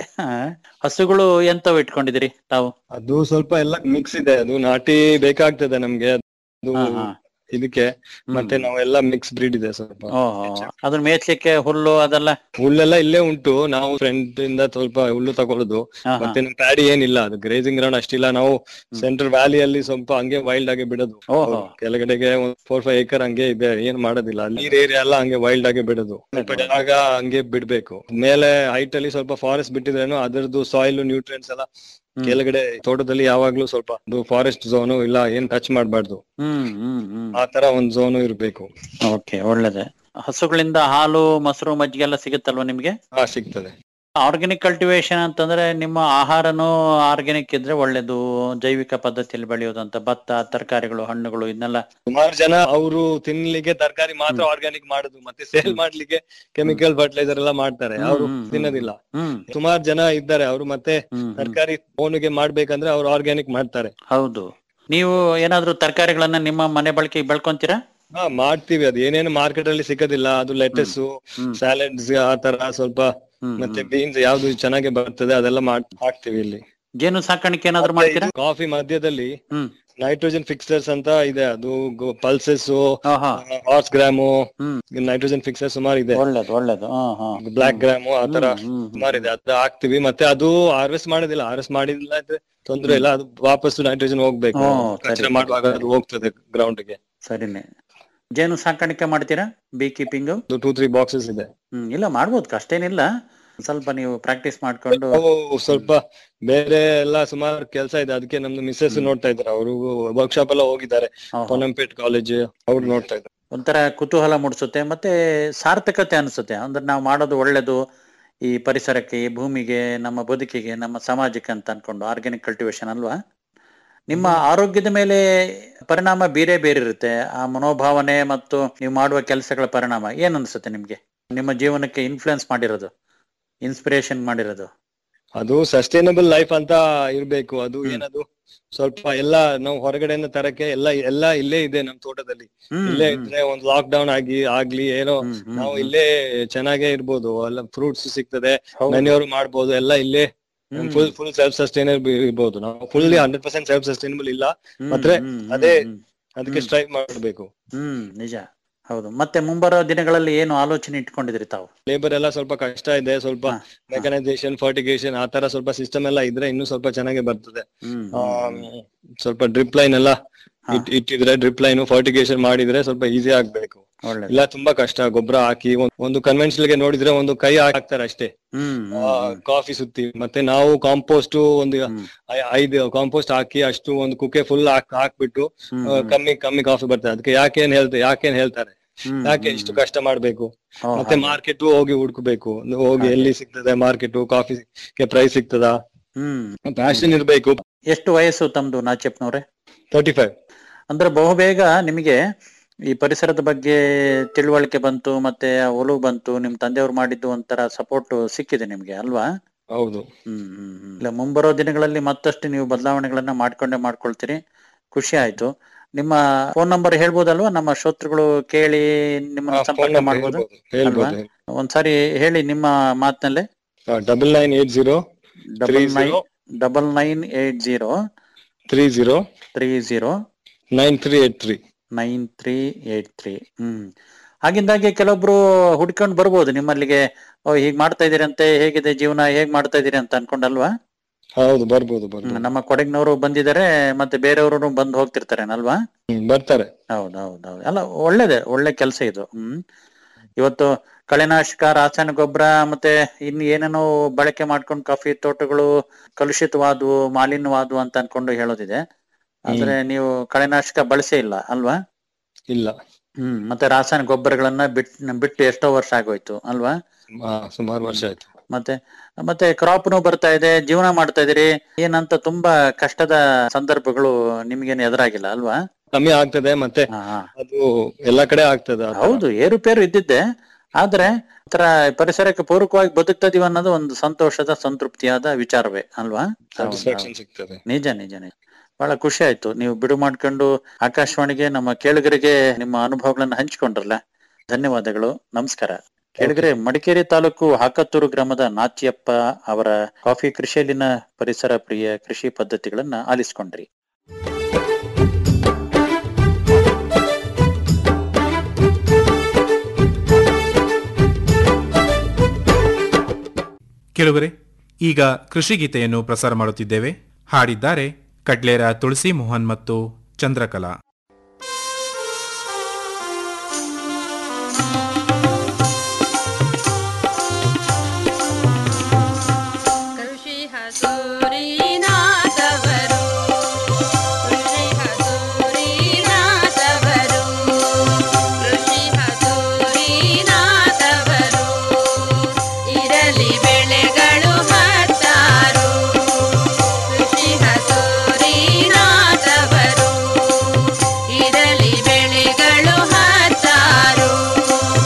ಹಸುಗಳು ಎಂತವ್ ಇಟ್ಕೊಂಡಿದ್ದೀರಿ ತಾವು ಅದು ಸ್ವಲ್ಪ ಎಲ್ಲ ಮಿಕ್ಸ್ ಇದೆ ಅದು ನಾಟಿ ಬೇಕಾಗ್ತದೆ ನಮ್ಗೆ ಅದು ಹಾ, ಹಾ. ಇದಕ್ಕೆ ಹ್ಮ್. ಮತ್ತೆ ನಾವೆಲ್ಲ ಮಿಕ್ಸ್ ಬ್ರೀಡ್ ಇದೆ ಸ್ವಲ್ಪ ಓಹೋ ಅದನ್ನ ಮೇಯ್ಸ್ಲಿಕ್ಕೆ ಹುಲ್ಲು ಅದೆಲ್ಲ ಹುಲ್ಲೆಲ್ಲ ಇಲ್ಲೇ ಉಂಟು ನಾವು ಫ್ರೆಂಡ್ ಇಂದ ಸ್ವಲ್ಪ ಹುಲ್ಲು ತಗೊಳ್ಳೋದು ಹಾ, ಹಾ. ಮತ್ತೆ ನಮ್ ಪ್ಯಾಡಿ ಏನಿಲ್ಲ ಅದು ಗ್ರೇಸಿಂಗ್ ಗ್ರೌಂಡ್ ಅಷ್ಟಿಲ್ಲ ನಾವು ಸೆಂಟ್ರಲ್ ವ್ಯಾಲಿಯಲ್ಲಿ ಸ್ವಲ್ಪ ಹಂಗೆ ವೈಲ್ಡ್ ಆಗಿ ಬಿಡೋದು ಓಹೋ. ಕೆಳಗಡೆಗೆ ಫೋರ್ ಫೈವ್ ಏಕರ್ ಹಂಗೆ ಇದೆ ಏನ್ ಮಾಡೋದಿಲ್ಲ ನೀರ್ ಏರಿಯಾ ಎಲ್ಲ ಹಂಗೆ ವೈಲ್ಡ್ ಆಗಿ ಬಿಡೋದು ಸ್ವಲ್ಪ ಜಾಗ ಹಂಗೆ ಬಿಡ್ಬೇಕು ಮೇಲೆ ಹೈಟ್ ಅಲ್ಲಿ ಸ್ವಲ್ಪ ಫಾರೆಸ್ಟ್ ಬಿಟ್ಟಿದ್ರೇನು ಅದರದ್ದು ಸಾಯಿಲ್ ನ್ಯೂಟ್ರಿಯನ್ಸ್ ಎಲ್ಲ ಕೆಳಗಡೆ ತೋಟದಲ್ಲಿ ಯಾವಾಗ್ಲೂ ಸ್ವಲ್ಪ ಫಾರೆಸ್ಟ್ ಝೋನು ಇಲ್ಲ ಏನ್ ಟಚ್ ಮಾಡಬಾರ್ದು ಹ್ಮ್ ಹ್ಮ್ ಹ್ಮ್ ಆ ತರ ಒಂದ್ ಝೋನು ಇರ್ಬೇಕು ಓಕೆ ಒಳ್ಳೇದೆ ಹಸುಗಳಿಂದ ಹಾಲು ಮೊಸರು ಮಜ್ಜಿಗೆ ಎಲ್ಲ ಸಿಗುತ್ತಲ್ವಾ ನಿಮ್ಗೆ ಹಾ ಸಿಗ್ತದೆ ಆರ್ಗ್ಯಾನಿಕ್ ಕಲ್ಟಿವೇಶನ್ ಅಂತಂದ್ರೆ ನಿಮ್ಮ ಆಹಾರನೂ ಆರ್ಗ್ಯಾನಿಕ್ ಇದ್ರೆ ಒಳ್ಳೇದು ಜೈವಿಕ ಪದ್ಧತಿಯಲ್ಲಿ ಬೆಳೆಯೋದಂತ ಭತ್ತ ತರಕಾರಿಗಳು ಹಣ್ಣುಗಳು ಇದನ್ನೆಲ್ಲ ಸುಮಾರು ಜನ ಅವರು ತಿನ್ಲಿಕ್ಕೆ ತರಕಾರಿ ಮಾತ್ರ ಆರ್ಗ್ಯಾನಿಕ್ ಮಾಡುದು ಮತ್ತೆ ಸೇಲ್ ಮಾಡ್ಲಿಕ್ಕೆ ಕೆಮಿಕಲ್ ಫರ್ಟಿಲೈಸರ್ ಎಲ್ಲ ಮಾಡ್ತಾರೆ ಹ್ಮ್, ಅವರು ಹ್ಮ್, ಹ್ಮ್. ತಿನ್ನೋದಿಲ್ಲ ಹ್ಮ್ ಸುಮಾರು ಜನ ಇದ್ದಾರೆ ಅವರು ಮತ್ತೆ ಹ್ಮ್, ಹ್ಮ್. ತರಕಾರಿ ಓನಿಗೆ ಮಾಡ್ಬೇಕಂದ್ರೆ ಅವ್ರು ಆರ್ಗ್ಯಾನಿಕ್ ಮಾಡ್ತಾರೆ ಹೌದು ನೀವು ಏನಾದ್ರೂ ತರಕಾರಿಗಳನ್ನ ನಿಮ್ಮ ಮನೆ ಬಳಕೆಗೆ ಬೆಳ್ಕೊಂತೀರಾ ಹಾ ಮಾಡ್ತೀವಿ ಅದು ಏನೇನು ಮಾರ್ಕೆಟ್ ಅಲ್ಲಿ ಸಿಗೋದಿಲ್ಲ ಅದು ಲೆಟಸ್ ಹ್ಮ್. ಸ್ಯಾಲೆಡ್ಸ್ ಆ ತರ ಸ್ವಲ್ಪ ಹ್ಮ್, ಮತ್ತೆ ಬೀನ್ಸ್ ಯಾವ್ದು ಚೆನ್ನಾಗಿ ಬರ್ತದೆ ಅದೆಲ್ಲ ಮಾಡ್ ಹಾಕ್ತಿವಿ ಇಲ್ಲಿ ಜೇನು ಸಾಕಾಣಿಕೆ ಏನಾದ್ರು ಮಾಡ್ತೀರಾ ಕಾಫಿ ಮಧ್ಯದಲ್ಲಿ ಹ್ಮ್ ನೈಟ್ರೋಜನ್ ಫಿಕ್ಸರ್ಸ್ ಅಂತ ಇದೆ ಅದು ಪಲ್ಸಸ್ ಆಹಾ. ಹಾರ್ಸ್ ಗ್ರಾಮು ಹ್ಮ್ ನೈಟ್ರೋಜನ್ ಫಿಕ್ಸರ್ ಸುಮಾರು ಇದೆ ಒಳ್ಳೇದು ಒಳ್ಳೇದು ಹಾ ಹಾ ಬ್ಲಾಕ್ ಗ್ರಾಮು ಆತರ ಹ್ಮ್, ಹ್ಮ್, ಸುಮಾರು ಇದೆ ಅದು ಹಾಕ್ತಿವಿ ಮತ್ತೆ ಅದು ಹಾರ್ವೆಸ್ಟ್ ಮಾಡೋದಿಲ್ಲ ಹಾರ್ವೆಸ್ಟ್ ಮಾಡಿಲ್ಲ ಅಂದ್ರೆ ತೊಂದ್ರೆ ಇಲ್ಲ ಅದು ವಾಪಸ್ ನೈಟ್ರೋಜನ್ ಹೋಗ್ಬೇಕು ಹ್ಮ್, ಸರಿ. ಕಚರ ಮಾಡುವಾಗ ಅದು ಹೋಗ್ತದೆ ಗ್ರೌಂಡ್ ಗೆ ಸರಿನೇ ಜೇನು ಸಾಕಾಣಿಕೆ ಮಾಡ್ತೀರಾ beekeeping two three boxes ಇದೆ ಹ್ಮ್ ಇಲ್ಲ ಮಾಡ್ಬೋದು ಕಷ್ಟೇನಿಲ್ಲ ಸ್ವಲ್ಪ ನೀವು ಪ್ರಾಕ್ಟೀಸ್ ಮಾಡ್ಕೊಂಡು ನಾವು ಸ್ವಲ್ಪ ಬೇರೆ ಎಲ್ಲ ಸುಮಾರು ಕೆಲಸ ಇದೆ ಅದಕ್ಕೆ ನಮ್ದು ಮಿಸ್ಸಸ್ ನೋಡ್ತಾ ಇದ್ದಾರೆ ಅವರು ವರ್ಕ್ಶಾಪ್ ಎಲ್ಲ ಹೋಗಿದ್ದಾರೆ ಓಹೋ. ಪೊನ್ನಂಪೇಟ್ ಕಾಲೇಜ್ ಅವ್ರು ನೋಡ್ತಾ ಇದ್ದಾರೆ ಒಂಥರ ಕುತೂಹಲ ಮೂಡಿಸುತ್ತೆ ಮತ್ತೆ ಸಾರ್ಥಕತೆ ಅನಿಸುತ್ತೆ ಅಂದ್ರೆ ನಾವು ಮಾಡೋದು ಒಳ್ಳೇದು ಈ ಪರಿಸರಕ್ಕೆ ಈ ಭೂಮಿಗೆ ನಮ್ಮ ಬದುಕಿಗೆ ನಮ್ಮ ಸಮಾಜಕ್ಕೆ ಅಂತ ಅನ್ಕೊಂಡು ಆರ್ಗ್ಯಾನಿಕ್ ಕಲ್ಟಿವೇಶನ್ ಅಲ್ವಾ ನಿಮ್ಮ ಆರೋಗ್ಯದ ಮೇಲೆ ಪರಿಣಾಮ ಬೇರೆ ಬೇರೆ ಇರುತ್ತೆ ಆ ಮನೋಭಾವನೆ ಮತ್ತು ನೀವು ಮಾಡುವ ಕೆಲಸಗಳ ಪರಿಣಾಮ ಏನ್ ಅನ್ಸುತ್ತೆ ನಿಮ್ಗೆ ನಿಮ್ಮ ಜೀವನಕ್ಕೆ ಇನ್ಫ್ಲುಯೆನ್ಸ್ ಮಾಡಿರೋದು ಇನ್ಸ್ಪಿರೇಷನ್ ಮಾಡಿರೋದು ಅದು ಸಸ್ಟೈನಬಲ್ ಲೈಫ್ ಅಂತ ಇರ್ಬೇಕು ಅದು ಹ್ಮ್. ಏನದು ಸ್ವಲ್ಪ ಎಲ್ಲ ನಾವು ಹೊರಗಡೆಯಿಂದ ತರಕ್ಕೆ ಎಲ್ಲ ಎಲ್ಲ ಇಲ್ಲೇ ಇದೆ ನಮ್ ತೋಟದಲ್ಲಿ ಹ್ಮ್, ಇಲ್ಲೇ ಹ್ಮ್, ಇದ್ರೆ ಒಂದು ಲಾಕ್ ಡೌನ್ ಆಗಿ ಆಗ್ಲಿ ಏನೋ ಹ್ಮ್, ಹ್ಮ್, ನಾವು ಹ್ಮ್. ಇಲ್ಲೇ ಚೆನ್ನಾಗೇ ಇರ್ಬೋದು ಎಲ್ಲ ಫ್ರೂಟ್ಸ್ ಸಿಗ್ತದೆ ಹೌದು. ಮನೆಯವರು ಮಾಡ್ಬೋದು ಎಲ್ಲ ಇಲ್ಲೇ ಹ್ಮ್. ಫುಲ್ ಫುಲ್ ಸೆಲ್ಫ್ ಸಸ್ಟೈನಬಲ್ ಇರ್ಬೋದು ನಾವು fully hundred percent self sustainable ಇಲ್ಲ ಹ್ಮ್, ಮತ್ತೆ ಹ್ಮ್, ಹ್ಮ್, ಅದೇ ಹ್ಮ್. ಅದಕ್ಕೆ ಹ್ಮ್. ಸ್ಟ್ರೈಕ್ ಮಾಡ್ಬೇಕು ಹ್ಮ್ ನಿಜ ಹೌದು ಮತ್ತೆ ಮುಂಬರೋ ದಿನಗಳಲ್ಲಿ ಏನು ಆಲೋಚನೆ ಇಟ್ಕೊಂಡಿದ್ರಿ ತಾವು ಲೇಬರ್ ಎಲ್ಲ ಸ್ವಲ್ಪ ಕಷ್ಟ ಇದೆ ಸ್ವಲ್ಪ ಹಾ, ಮೆಕನೈಸೇಷನ್ ಫರ್ಟಿಗೇಷನ್ ಆ ತರ ಸ್ವಲ್ಪ ಸಿಸ್ಟಮ್ ಎಲ್ಲ ಇದ್ರೆ ಇನ್ನೂ ಸ್ವಲ್ಪ ಚೆನ್ನಾಗಿ ಬರ್ತದೆ ಹ್ಮ್ ಆ, ಸ್ವಲ್ಪ ಡ್ರಿಪ್ ಲೈನ್ ಎಲ್ಲ ಹಾ. ಇಟ್- ಇಟ್ಟಿದ್ರೆ ಡ್ರಿಪ್ ಲೈನ್ ಫರ್ಟಿಗೇಷನ್ ಮಾಡಿದ್ರೆ ಸ್ವಲ್ಪ ಈಸಿ ಆಗ್ಬೇಕು ಒಳ್ಳೆ ಇಲ್ಲ ತುಂಬಾ ಕಷ್ಟ ಗೊಬ್ಬರ ಹಾಕಿ ಒಂದ್- ಒಂದು ಕನ್ವೆನ್ಷನಲ್ ಗೆ ನೋಡಿದ್ರೆ ಒಂದು ಕೈ ಹಾಕ್ತಾರೆ ಅಷ್ಟೇ ಹ್ಮ್ ಕಾಫಿ ಸುತ್ತಿ ಮತ್ತೆ ನಾವು ಕಾಂಪೋಸ್ಟ್ ಒಂದು ಹ್ಮ್. ಐ- ಐದು ಕಾಂಪೋಸ್ಟ್ ಹಾಕಿ ಅಷ್ಟು ಒಂದು ಕುಕ್ಕೆ ಫುಲ್ ಹಾಕ್ಬಿಟ್ಟು ಹ್ಮ್, ಆ, ಕಮ್ಮಿ ಕಮ್ಮಿ ಕಾಫಿ ಬರ್ತದೆ ಅದಕ್ಕೆ ಯಾಕೇನ್ ಹೇಳ್ತಾರೆ ಯಾಕೇನ್ ಹೇಳ್ತಾರೆ ಹ್ಮ್, ಯಾಕೆ ಹ್ಮ್, ಇಷ್ಟು ಕಷ್ಟ ಮಾಡ್ಬೇಕು ಓ, ಮತ್ತೆ ಹಾಗೆ. ಮಾರ್ಕೆಟ್ ಹೋಗಿ ಹುಡ್ಕಬೇಕು ಹೋಗಿ ಹಾಗೆ. ಎಲ್ಲಿ ಸಿಗ್ತದೆ ಮಾರ್ಕೆಟ್ ಕಾಫಿಗೆ ಪ್ರೈಸ್ ಸಿಗ್ತದ ಹ್ಮ್ ಪ್ಯಾಷನ್ ಇರ್ಬೇಕು ಎಷ್ಟು ವಯಸ್ಸು ತಮ್ದು ನಾಚೆಪ್ನವ್ರೆ ತರ್ಟಿ ಫೈವ್ ಅಂದ್ರೆ ಬಹುಬೇಗ ನಿಮಗೆ ಈ ಪರಿಸರದ ಬಗ್ಗೆ ತಿಳುವಳಿಕೆ ಬಂತು ಮತ್ತೆ ಆ ಒಲವು ಬಂತು ನಿಮ್ ತಂದೆಯವ್ರು ಮಾಡಿದ್ದು ಒಂಥರ ಸಪೋರ್ಟ್ ಸಿಕ್ಕಿದೆ ನಿಮ್ಗೆ ಅಲ್ವಾ ಹೌದು ಹ್ಮ್ ಹ್ಮ್ ಹ್ಮ್. ಇಲ್ಲ ಮುಂಬರೋ ದಿನಗಳಲ್ಲಿ ಮತ್ತಷ್ಟು ನೀವು ಬದಲಾವಣೆಗಳನ್ನ ಮಾಡ್ಕೊಂಡೇ ಮಾಡ್ಕೊಳ್ತೀರಿ ಖುಷಿ ಆಯ್ತು ನಿಮ್ಮ ಫೋನ್ ನಂಬರ್ ಹೇಳ್ಬೋದಲ್ವಾ ನಮ್ಮ ಶ್ರೋತೃಗಳು ಕೇಳಿ ನಿಮ್ಮನ್ನ ಸಂಪರ್ಕ ಮಾಡ್ಬೋದು ಹೇಳ್ಬೋದು ಒಂದ್ಸಾರಿ ಹೇಳಿ ನಿಮ್ಮ ಮಾತಿನಲ್ಲೇ double nine eight zero double nine zero. Double nine eight zero three zero three zero nine three eight three nine three eight three ಹ್ಮ್ ಆಗಿಂದಾಗೆ ಕೆಲವೊಬ್ರು ಹುಡ್ಕೊಂಡು ಬರ್ಬೋದು ನಿಮ್ಮಲ್ಲಿಗೆ ಓ ಹೀಗ್ ಮಾಡ್ತಾ ಇದೀರಂತೆ ಹೇಗಿದೆ ಜೀವನ ಹೇಗ್ ಮಾಡ್ತಾ ಇದೀರಿ ಅಂತ ಅನ್ಕೊಂಡಲ್ವಾ ಹೌದು ಬರ್ಬೋದು ಹ್ಮ್, ಬರ್ಬೋದು ನಮ್ಮ ಕೊಡಗಿನವರು ಬಂದಿದ್ದಾರೆ ಮತ್ತೆ ಬೇರೆಯವರು ಬಂದು ಹೋಗ್ತಿರ್ತಾರೆ ಅಲ್ವಾ ಹ್ಮ್, ಬರ್ತಾರೆ ಹೌದು ಹೌದು ಹೌದು ಅಲ್ಲ ಒಳ್ಳೇದೆ ಒಳ್ಳೆ ಕೆಲಸ ಇದು ಹ್ಮ್ ಇವತ್ತು ಕಳೆನಾಶಕ ರಾಸಾಯನಿಕ ಗೊಬ್ಬರ ಮತ್ತೆ ಇನ್ನು ಏನೇನೋ ಬಳಕೆ ಮಾಡ್ಕೊಂಡು ಕಾಫಿ ತೋಟಗಳು ಕಲುಷಿತವಾದವು ಮಾಲಿನ್ಯವಾದವು ಅಂತ ಅನ್ಕೊಂಡು ಹೇಳೋದಿದೆ ಆದ್ರೆ ನೀವು ಕಳೆನಾಶಕ ಬಳಸೇ ಇಲ್ಲ ಅಲ್ವಾ ಇಲ್ಲ ಹ್ಮ್ ಮತ್ತೆ ರಾಸಾಯನಿಕ ಗೊಬ್ಬರಗಳನ್ನ ಬಿಟ್ ಬಿಟ್ಟು ಎಷ್ಟೋ ವರ್ಷ ಆಗೋಯ್ತು ಅಲ್ವಾ ಹಾ, ಸುಮಾರು ವರ್ಷ ಆಯ್ತು ಮತ್ತೆ ಮತ್ತೆ ಕ್ರಾಪ್ನು ಬರ್ತಾ ಇದೆ ಜೀವನ ಮಾಡ್ತಾ ಇದೀರಿ ಏನಂತ ತುಂಬಾ ಕಷ್ಟದ ಸಂದರ್ಭಗಳು ನಿಮ್ಗೇನು ಎದುರಾಗಿಲ್ಲ ಅಲ್ವಾ ಕಮ್ಮಿ ಆಗ್ತದೆ ಮತ್ತೆ ಹಾ, ಹಾ. ಅದು ಎಲ್ಲಾ ಕಡೆ ಆಗ್ತದೆ ಆ ತರ. ಹೌದು ಏರುಪೇರು ಇದ್ದಿದ್ದೆ ಆದ್ರೆ ಒಂಥರ ಪರಿಸರಕ್ಕೆ ಪೂರಕವಾಗಿ ಬದುಕ್ತಾ ಇದೀವಿ ಅನ್ನೋದು ಒಂದು ಸಂತೋಷದ ಸಂತೃಪ್ತಿಯಾದ ವಿಚಾರವೇ ಅಲ್ವಾ ಹೌದು, Satisfaction ಹೌದು. ಸಿಗ್ತದೆ ನಿಜ ನಿಜ ನಿಜ ಬಹಳ ಖುಷಿ ಆಯ್ತು ನೀವು ಬಿಡು ಮಾಡ್ಕೊಂಡು ಆಕಾಶವಾಣಿಗೆ ನಮ್ಮ ಕೇಳುಗರಿಗೆ ನಿಮ್ಮ ಅನುಭವಗಳನ್ನ ಹಂಚಿಕೊಂಡ್ರಲ್ಲ ಧನ್ಯವಾದಗಳು ನಮಸ್ಕಾರ ಕೇಳಿದ್ರೆ ಮಡಿಕೇರಿ ತಾಲೂಕು ಹಾಕತ್ತೂರು ಗ್ರಾಮದ ನಾಚ್ಯಪ್ಪ ಅವರ ಕಾಫಿ ಕೃಷಿಯಲ್ಲಿನ ಪರಿಸರ ಪ್ರಿಯ ಕೃಷಿ ಪದ್ಧತಿಗಳನ್ನ ಆಲಿಸ್ಕೊಂಡ್ರಿ ಕೆಲವರೇ ಈಗ ಕೃಷಿ ಗೀತೆಯನ್ನು ಪ್ರಸಾರ ಮಾಡುತ್ತಿದ್ದೇವೆ ಹಾಡಿದ್ದಾರೆ ಕಡ್ಲೇರ ತುಳಸಿ ಮೋಹನ್ ಮತ್ತು ಚಂದ್ರಕಲಾ ಕೃಷಿ ಹಸೂರಿನಾಥವರು ಕೃಷಿ ಹಸೂರಿನಾಥವರು ಕೃಷಿ ಹಸೂರಿನಾಥವರು ಇರಲಿ ಬೆಳೆಗಳು ಹತ್ತಾರು ಕೃಷಿ ಹಸೂರಿನಾಥವರು ಇರಲಿ ಬೆಳೆಗಳು ಹತ್ತಾರು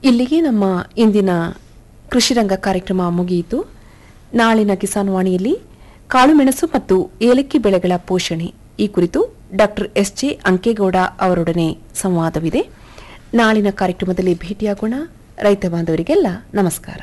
ಇಲ್ಲಿಗೆ ನಮ್ಮ ಇಂದಿನ ಕೃಷಿರಂಗ ಕಾರ್ಯಕ್ರಮ ಮುಗಿಯಿತು ನಾಳಿನ ಕಿಸಾನ್ ವಾಣಿಯಲ್ಲಿ ಕಾಳುಮೆಣಸು ಮತ್ತು ಏಲಕ್ಕಿ ಬೆಳೆಗಳ ಪೋಷಣೆ ಈ ಕುರಿತು ಡಾಕ್ಟರ್ ಎಸ್ ಜೆ ಅಂಕೇಗೌಡ ಅವರೊಡನೆ ಸಂವಾದವಿದೆ ನಾಳಿನ ಕಾರ್ಯಕ್ರಮದಲ್ಲಿ ಭೇಟಿಯಾಗೋಣ ರೈತ ಬಾಂಧವರಿಗೆಲ್ಲ ನಮಸ್ಕಾರ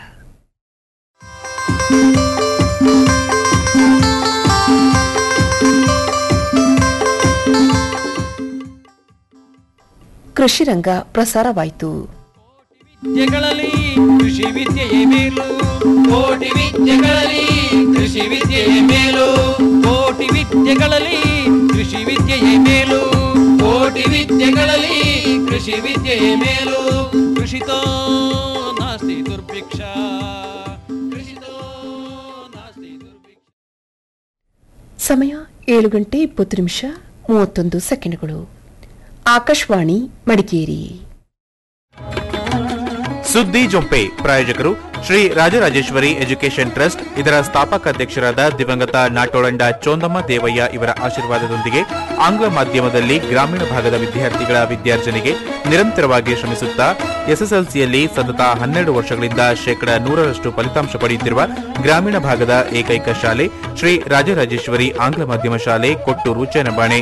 ಕೃಷಿರಂಗ ಪ್ರಸಾರವಾಯಿತು ವಿದ್ಯೆಗಳಲ್ಲಿ ಕೃಷಿ ವಿದ್ಯೆಯೇ ಮೇಲು ಕೋಟಿ ವಿದ್ಯೆಗಳಲ್ಲಿ ಕೃಷಿ ವಿದ್ಯೆಯೇ ಮೇಲು ಕೋಟಿ ವಿದ್ಯೆಗಳಲ್ಲಿ ಕೃಷಿ ವಿದ್ಯೆಯೇ ಮೇಲು ಕೋಟಿ ವಿದ್ಯೆಗಳಲ್ಲಿ ಕೃಷಿ ವಿದ್ಯೆಯೇ ಮೇಲು ಕೃಷಿತೋ ನಾಸ್ತಿ ದುರ್ಭಿಕ್ಷ ಕೃಷಿತೋ ನಾಸ್ತಿ ದುರ್ಭಿಕ್ಷ ಸಮಯ ಏಳು ಗಂಟೆ ಇಪ್ಪತ್ತು ನಿಮಿಷ ಮೂವತ್ತೊಂದು ಸೆಕೆಂಡ್ಗಳು ಆಕಾಶವಾಣಿ ಮಡಿಕೇರಿ ಸುದ್ದಿ ಜೊಂಪೆ ಪ್ರಾಯೋಜಕರು ಶ್ರೀ ರಾಜರಾಜೇಶ್ವರಿ ಎಜುಕೇಷನ್ ಟ್ರಸ್ಟ್ ಇದರ ಸ್ಥಾಪಕ ಅಧ್ಯಕ್ಷರಾದ ದಿವಂಗತ ನಾಟೋಳಂಡ ಚೋಂದಮ್ಮ ದೇವಯ್ಯ ಇವರ ಆಶೀರ್ವಾದದೊಂದಿಗೆ ಆಂಗ್ಲ ಮಾಧ್ಯಮದಲ್ಲಿ ಗ್ರಾಮೀಣ ಭಾಗದ ವಿದ್ಯಾರ್ಥಿಗಳ ವಿದ್ಯಾರ್ಜನೆಗೆ ನಿರಂತರವಾಗಿ ಶ್ರಮಿಸುತ್ತಾ ಎಸ್ಎಸ್ಎಲ್ಸಿಯಲ್ಲಿ ಸತತ ಹನ್ನೆರಡು ವರ್ಷಗಳಿಂದ ಶೇಕಡ ನೂರರಷ್ಟು ಫಲಿತಾಂಶ ಪಡೆಯುತ್ತಿರುವ ಗ್ರಾಮೀಣ ಭಾಗದ ಏಕೈಕ ಶಾಲೆ ಶ್ರೀ ರಾಜರಾಜೇಶ್ವರಿ ಆಂಗ್ಲ ಮಾಧ್ಯಮ ಶಾಲೆ ಕೊಟ್ಟೂರು ಚೇನಬಾಣೆ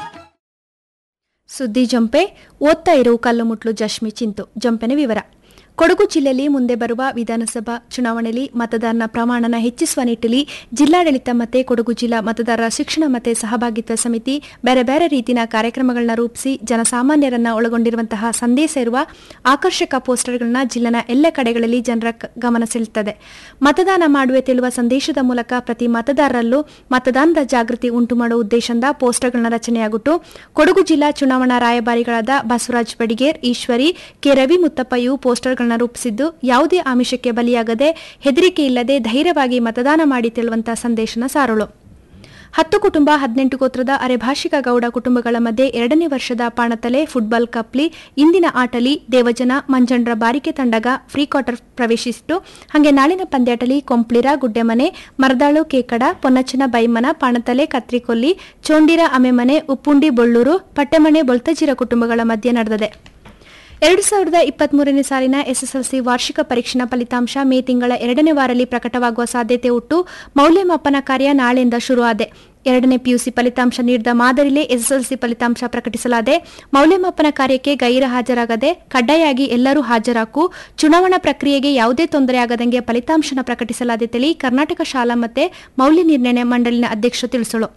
ಸುದ್ದಿ ಜಂಪೆ ಓದ್ತಾ ಇರೋ ಕಲ್ಲುಮುಟ್ಲು ಜಶ್ಮಿ ಚಿಂತು ಜಂಪೆನ ವಿವರ ಕೊಡಗು ಜಿಲ್ಲೆಯಲ್ಲಿ ಮುಂದೆ ಬರುವ ವಿಧಾನಸಭಾ ಚುನಾವಣೆಯಲ್ಲಿ ಮತದಾರನ ಪ್ರಮಾಣನ ಹೆಚ್ಚಿಸುವ ನಿಟ್ಟಿನಲ್ಲಿ ಜಿಲ್ಲಾಡಳಿತ ಮತ್ತೆ ಕೊಡಗು ಜಿಲ್ಲಾ ಮತದಾರರ ಶಿಕ್ಷಣ ಮತ್ತೆ ಸಹಭಾಗಿತ್ವ ಸಮಿತಿ ಬೇರೆ ಬೇರೆ ರೀತಿಯ ಕಾರ್ಯಕ್ರಮಗಳನ್ನ ರೂಪಿಸಿ ಜನಸಾಮಾನ್ಯರನ್ನ ಒಳಗೊಂಡಿರುವಂತಹ ಸಂದೇಶ ಇರುವ ಆಕರ್ಷಕ ಪೋಸ್ಟರ್ಗಳನ್ನ ಜಿಲ್ಲೆನ ಎಲ್ಲ ಕಡೆಗಳಲ್ಲಿ ಜನರ ಕ- ಗಮನ ಸೆಳೆಯುತ್ತದೆ ಮತದಾನ ಮಾಡುವೆ ತಿಳುವ ಸಂದೇಶದ ಮೂಲಕ ಪ್ರತಿ ಮತದಾರರಲ್ಲೂ ಮತದಾನದ ಜಾಗೃತಿ ಉಂಟು ಮಾಡುವ ಉದ್ದೇಶದಿಂದ ಪೋಸ್ಟರ್ಗಳನ್ನ ರಚನೆಯಾಗುಟ್ಟು ಕೊಡಗು ಜಿಲ್ಲಾ ಚುನಾವಣಾ ರಾಯಭಾರಿಗಳಾದ ಬಸವರಾಜ್ ಬಡಿಗೇರ್ ಈಶ್ವರಿ ಕೆ ರವಿ ಮುತ್ತಪ್ಪ ಇವು ಪೋಸ್ಟರ್ಗಳನ್ನ ರೂಪಿಸಿದ್ದು ಯಾವುದೇ ಆಮಿಷಕ್ಕೆ ಬಲಿಯಾಗದೆ ಹೆದರಿಕೆ ಇಲ್ಲದೆ ಧೈರ್ಯವಾಗಿ ಮತದಾನ ಮಾಡಿ ತಿಳುವಂತಹ ಸಂದೇಶನ ಸಾರಳು ಹತ್ತು ಕುಟುಂಬ ಹದಿನೆಂಟು ಗೋತ್ರದ ಅರೆಭಾಷಿಕ ಗೌಡ ಕುಟುಂಬಗಳ ಮಧ್ಯೆ ಎರಡನೇ ವರ್ಷದ ಪಾಣತಲೆ ಫುಟ್ಬಾಲ್ ಕಪ್ಲಿ ಇಂದಿನ ಆಟಲಿ ದೇವಜನ ಮಂಜಂಡ್ರ ಬಾರಿಕೆ ತಂಡಗ ಫ್ರೀ ಕ್ವಾರ್ಟರ್ ಪ್ರವೇಶಿಸಿತು ಹಾಗೆ ನಾಳಿನ ಪಂದ್ಯಾಟಲಿ ಕೊಂಪ್ಲಿರ ಗುಡ್ಡೆಮನೆ ಮರದಾಳು ಕೇಕಡ ಪೊನ್ನಚ್ಚನ ಬೈಮನ ಪಾಣತಲೆ ಕತ್ರಿಕೊಲ್ಲಿ ಚೋಂಡಿರ ಅಮೆಮನೆ ಉಪ್ಪುಂಡಿ ಬೊಳ್ಳೂರು ಪಟ್ಟೆಮನೆ ಬೊಳ್ತಜಿರ ಕುಟುಂಬಗಳ ಮಧ್ಯೆ ನಡೆದಿದೆ ಎರಡು ಸಾವಿರದ ಇಪ್ಪತ್ಮೂರನೇ ಸಾಲಿನ ಎಸ್ಎಸ್ಎಲ್ಸಿ ವಾರ್ಷಿಕ ಪರೀಕ್ಷೆನ ಫಲಿತಾಂಶ ಮೇ ತಿಂಗಳ ಎರಡನೇ ವಾರಲ್ಲಿ ಪ್ರಕಟವಾಗುವ ಸಾಧ್ಯತೆ ಉಂಟು ಮೌಲ್ಯಮಾಪನ ಕಾರ್ಯ ನಾಳೆಯಿಂದ ಶುರುವಾದೆ ಎರಡನೇ ಪಿಯುಸಿ ಫಲಿತಾಂಶ ನೀಡಿದ ಮಾದರಿಲೇ ಎಸ್ಎಸ್ಎಲ್ಸಿ ಫಲಿತಾಂಶ ಪ್ರಕಟಿಸಲಾದೆ ಮೌಲ್ಯಮಾಪನ ಕಾರ್ಯಕ್ಕೆ ಗೈರು ಹಾಜರಾಗದೆ ಕಡ್ಡಾಯಾಗಿ ಎಲ್ಲರೂ ಹಾಜರಾಕು ಚುನಾವಣಾ ಪ್ರಕ್ರಿಯೆಗೆ ಯಾವುದೇ ತೊಂದರೆಯಾಗದಂಗೆ ಫಲಿತಾಂಶನ ಪ್ರಕಟಿಸಲಾದೆ ತಿಳಿ ಕರ್ನಾಟಕ ಶಾಲಾ ಮತ್ತೆ ಮೌಲ್ಯ ನಿರ್ಣಯ ಮಂಡಳಿನ ಅಧ್ಯಕ್ಷರು ತಿಳಿಸಲು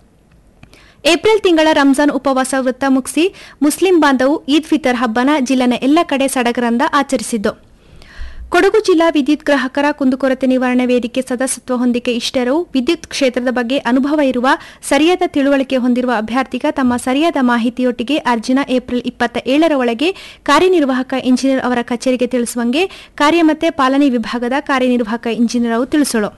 ಏಪ್ರಿಲ್ ತಿಂಗಳ ರಂಜಾನ್ ಉಪವಾಸ ವೃತ್ತ ಮುಗಿಸಿ ಮುಸ್ಲಿಂ ಬಾಂಧವು ಈದ್ ಫಿತರ್ ಹಬ್ಬನ ಜಿಲ್ಲೆನ ಎಲ್ಲ ಕಡೆ ಸಡಗರಂದ ಆಚರಿಸಿದ್ದು ಕೊಡಗು ಜಿಲ್ಲಾ ವಿದ್ಯುತ್ ಗ್ರಾಹಕರ ಕುಂದುಕೊರತೆ ನಿವಾರಣೆ ವೇದಿಕೆ ಸದಸ್ಯತ್ವ ಹೊಂದಿಕೆ ಇಷ್ಟರು ವಿದ್ಯುತ್ ಕ್ಷೇತ್ರದ ಬಗ್ಗೆ ಅನುಭವ ಇರುವ ಸರಿಯಾದ ತಿಳುವಳಿಕೆ ಹೊಂದಿರುವ ಅಭ್ಯರ್ಥಿಗ ತಮ್ಮ ಸರಿಯಾದ ಮಾಹಿತಿಯೊಟ್ಟಿಗೆ ಅರ್ಜಿನ ಏಪ್ರಿಲ್ ಇಪ್ಪತ್ತ ಏಳರ ಒಳಗೆ ಕಾರ್ಯನಿರ್ವಾಹಕ ಇಂಜಿನಿಯರ್ ಅವರ ಕಚೇರಿಗೆ ತಿಳಿಸುವಂಗೆ ಕಾರ್ಯ ಮತ್ತೆ ಪಾಲನೆ ವಿಭಾಗದ ಕಾರ್ಯನಿರ್ವಾಹಕ ಇಂಜಿನಿಯರ್ ಅವರು ತಿಳಿಸಲು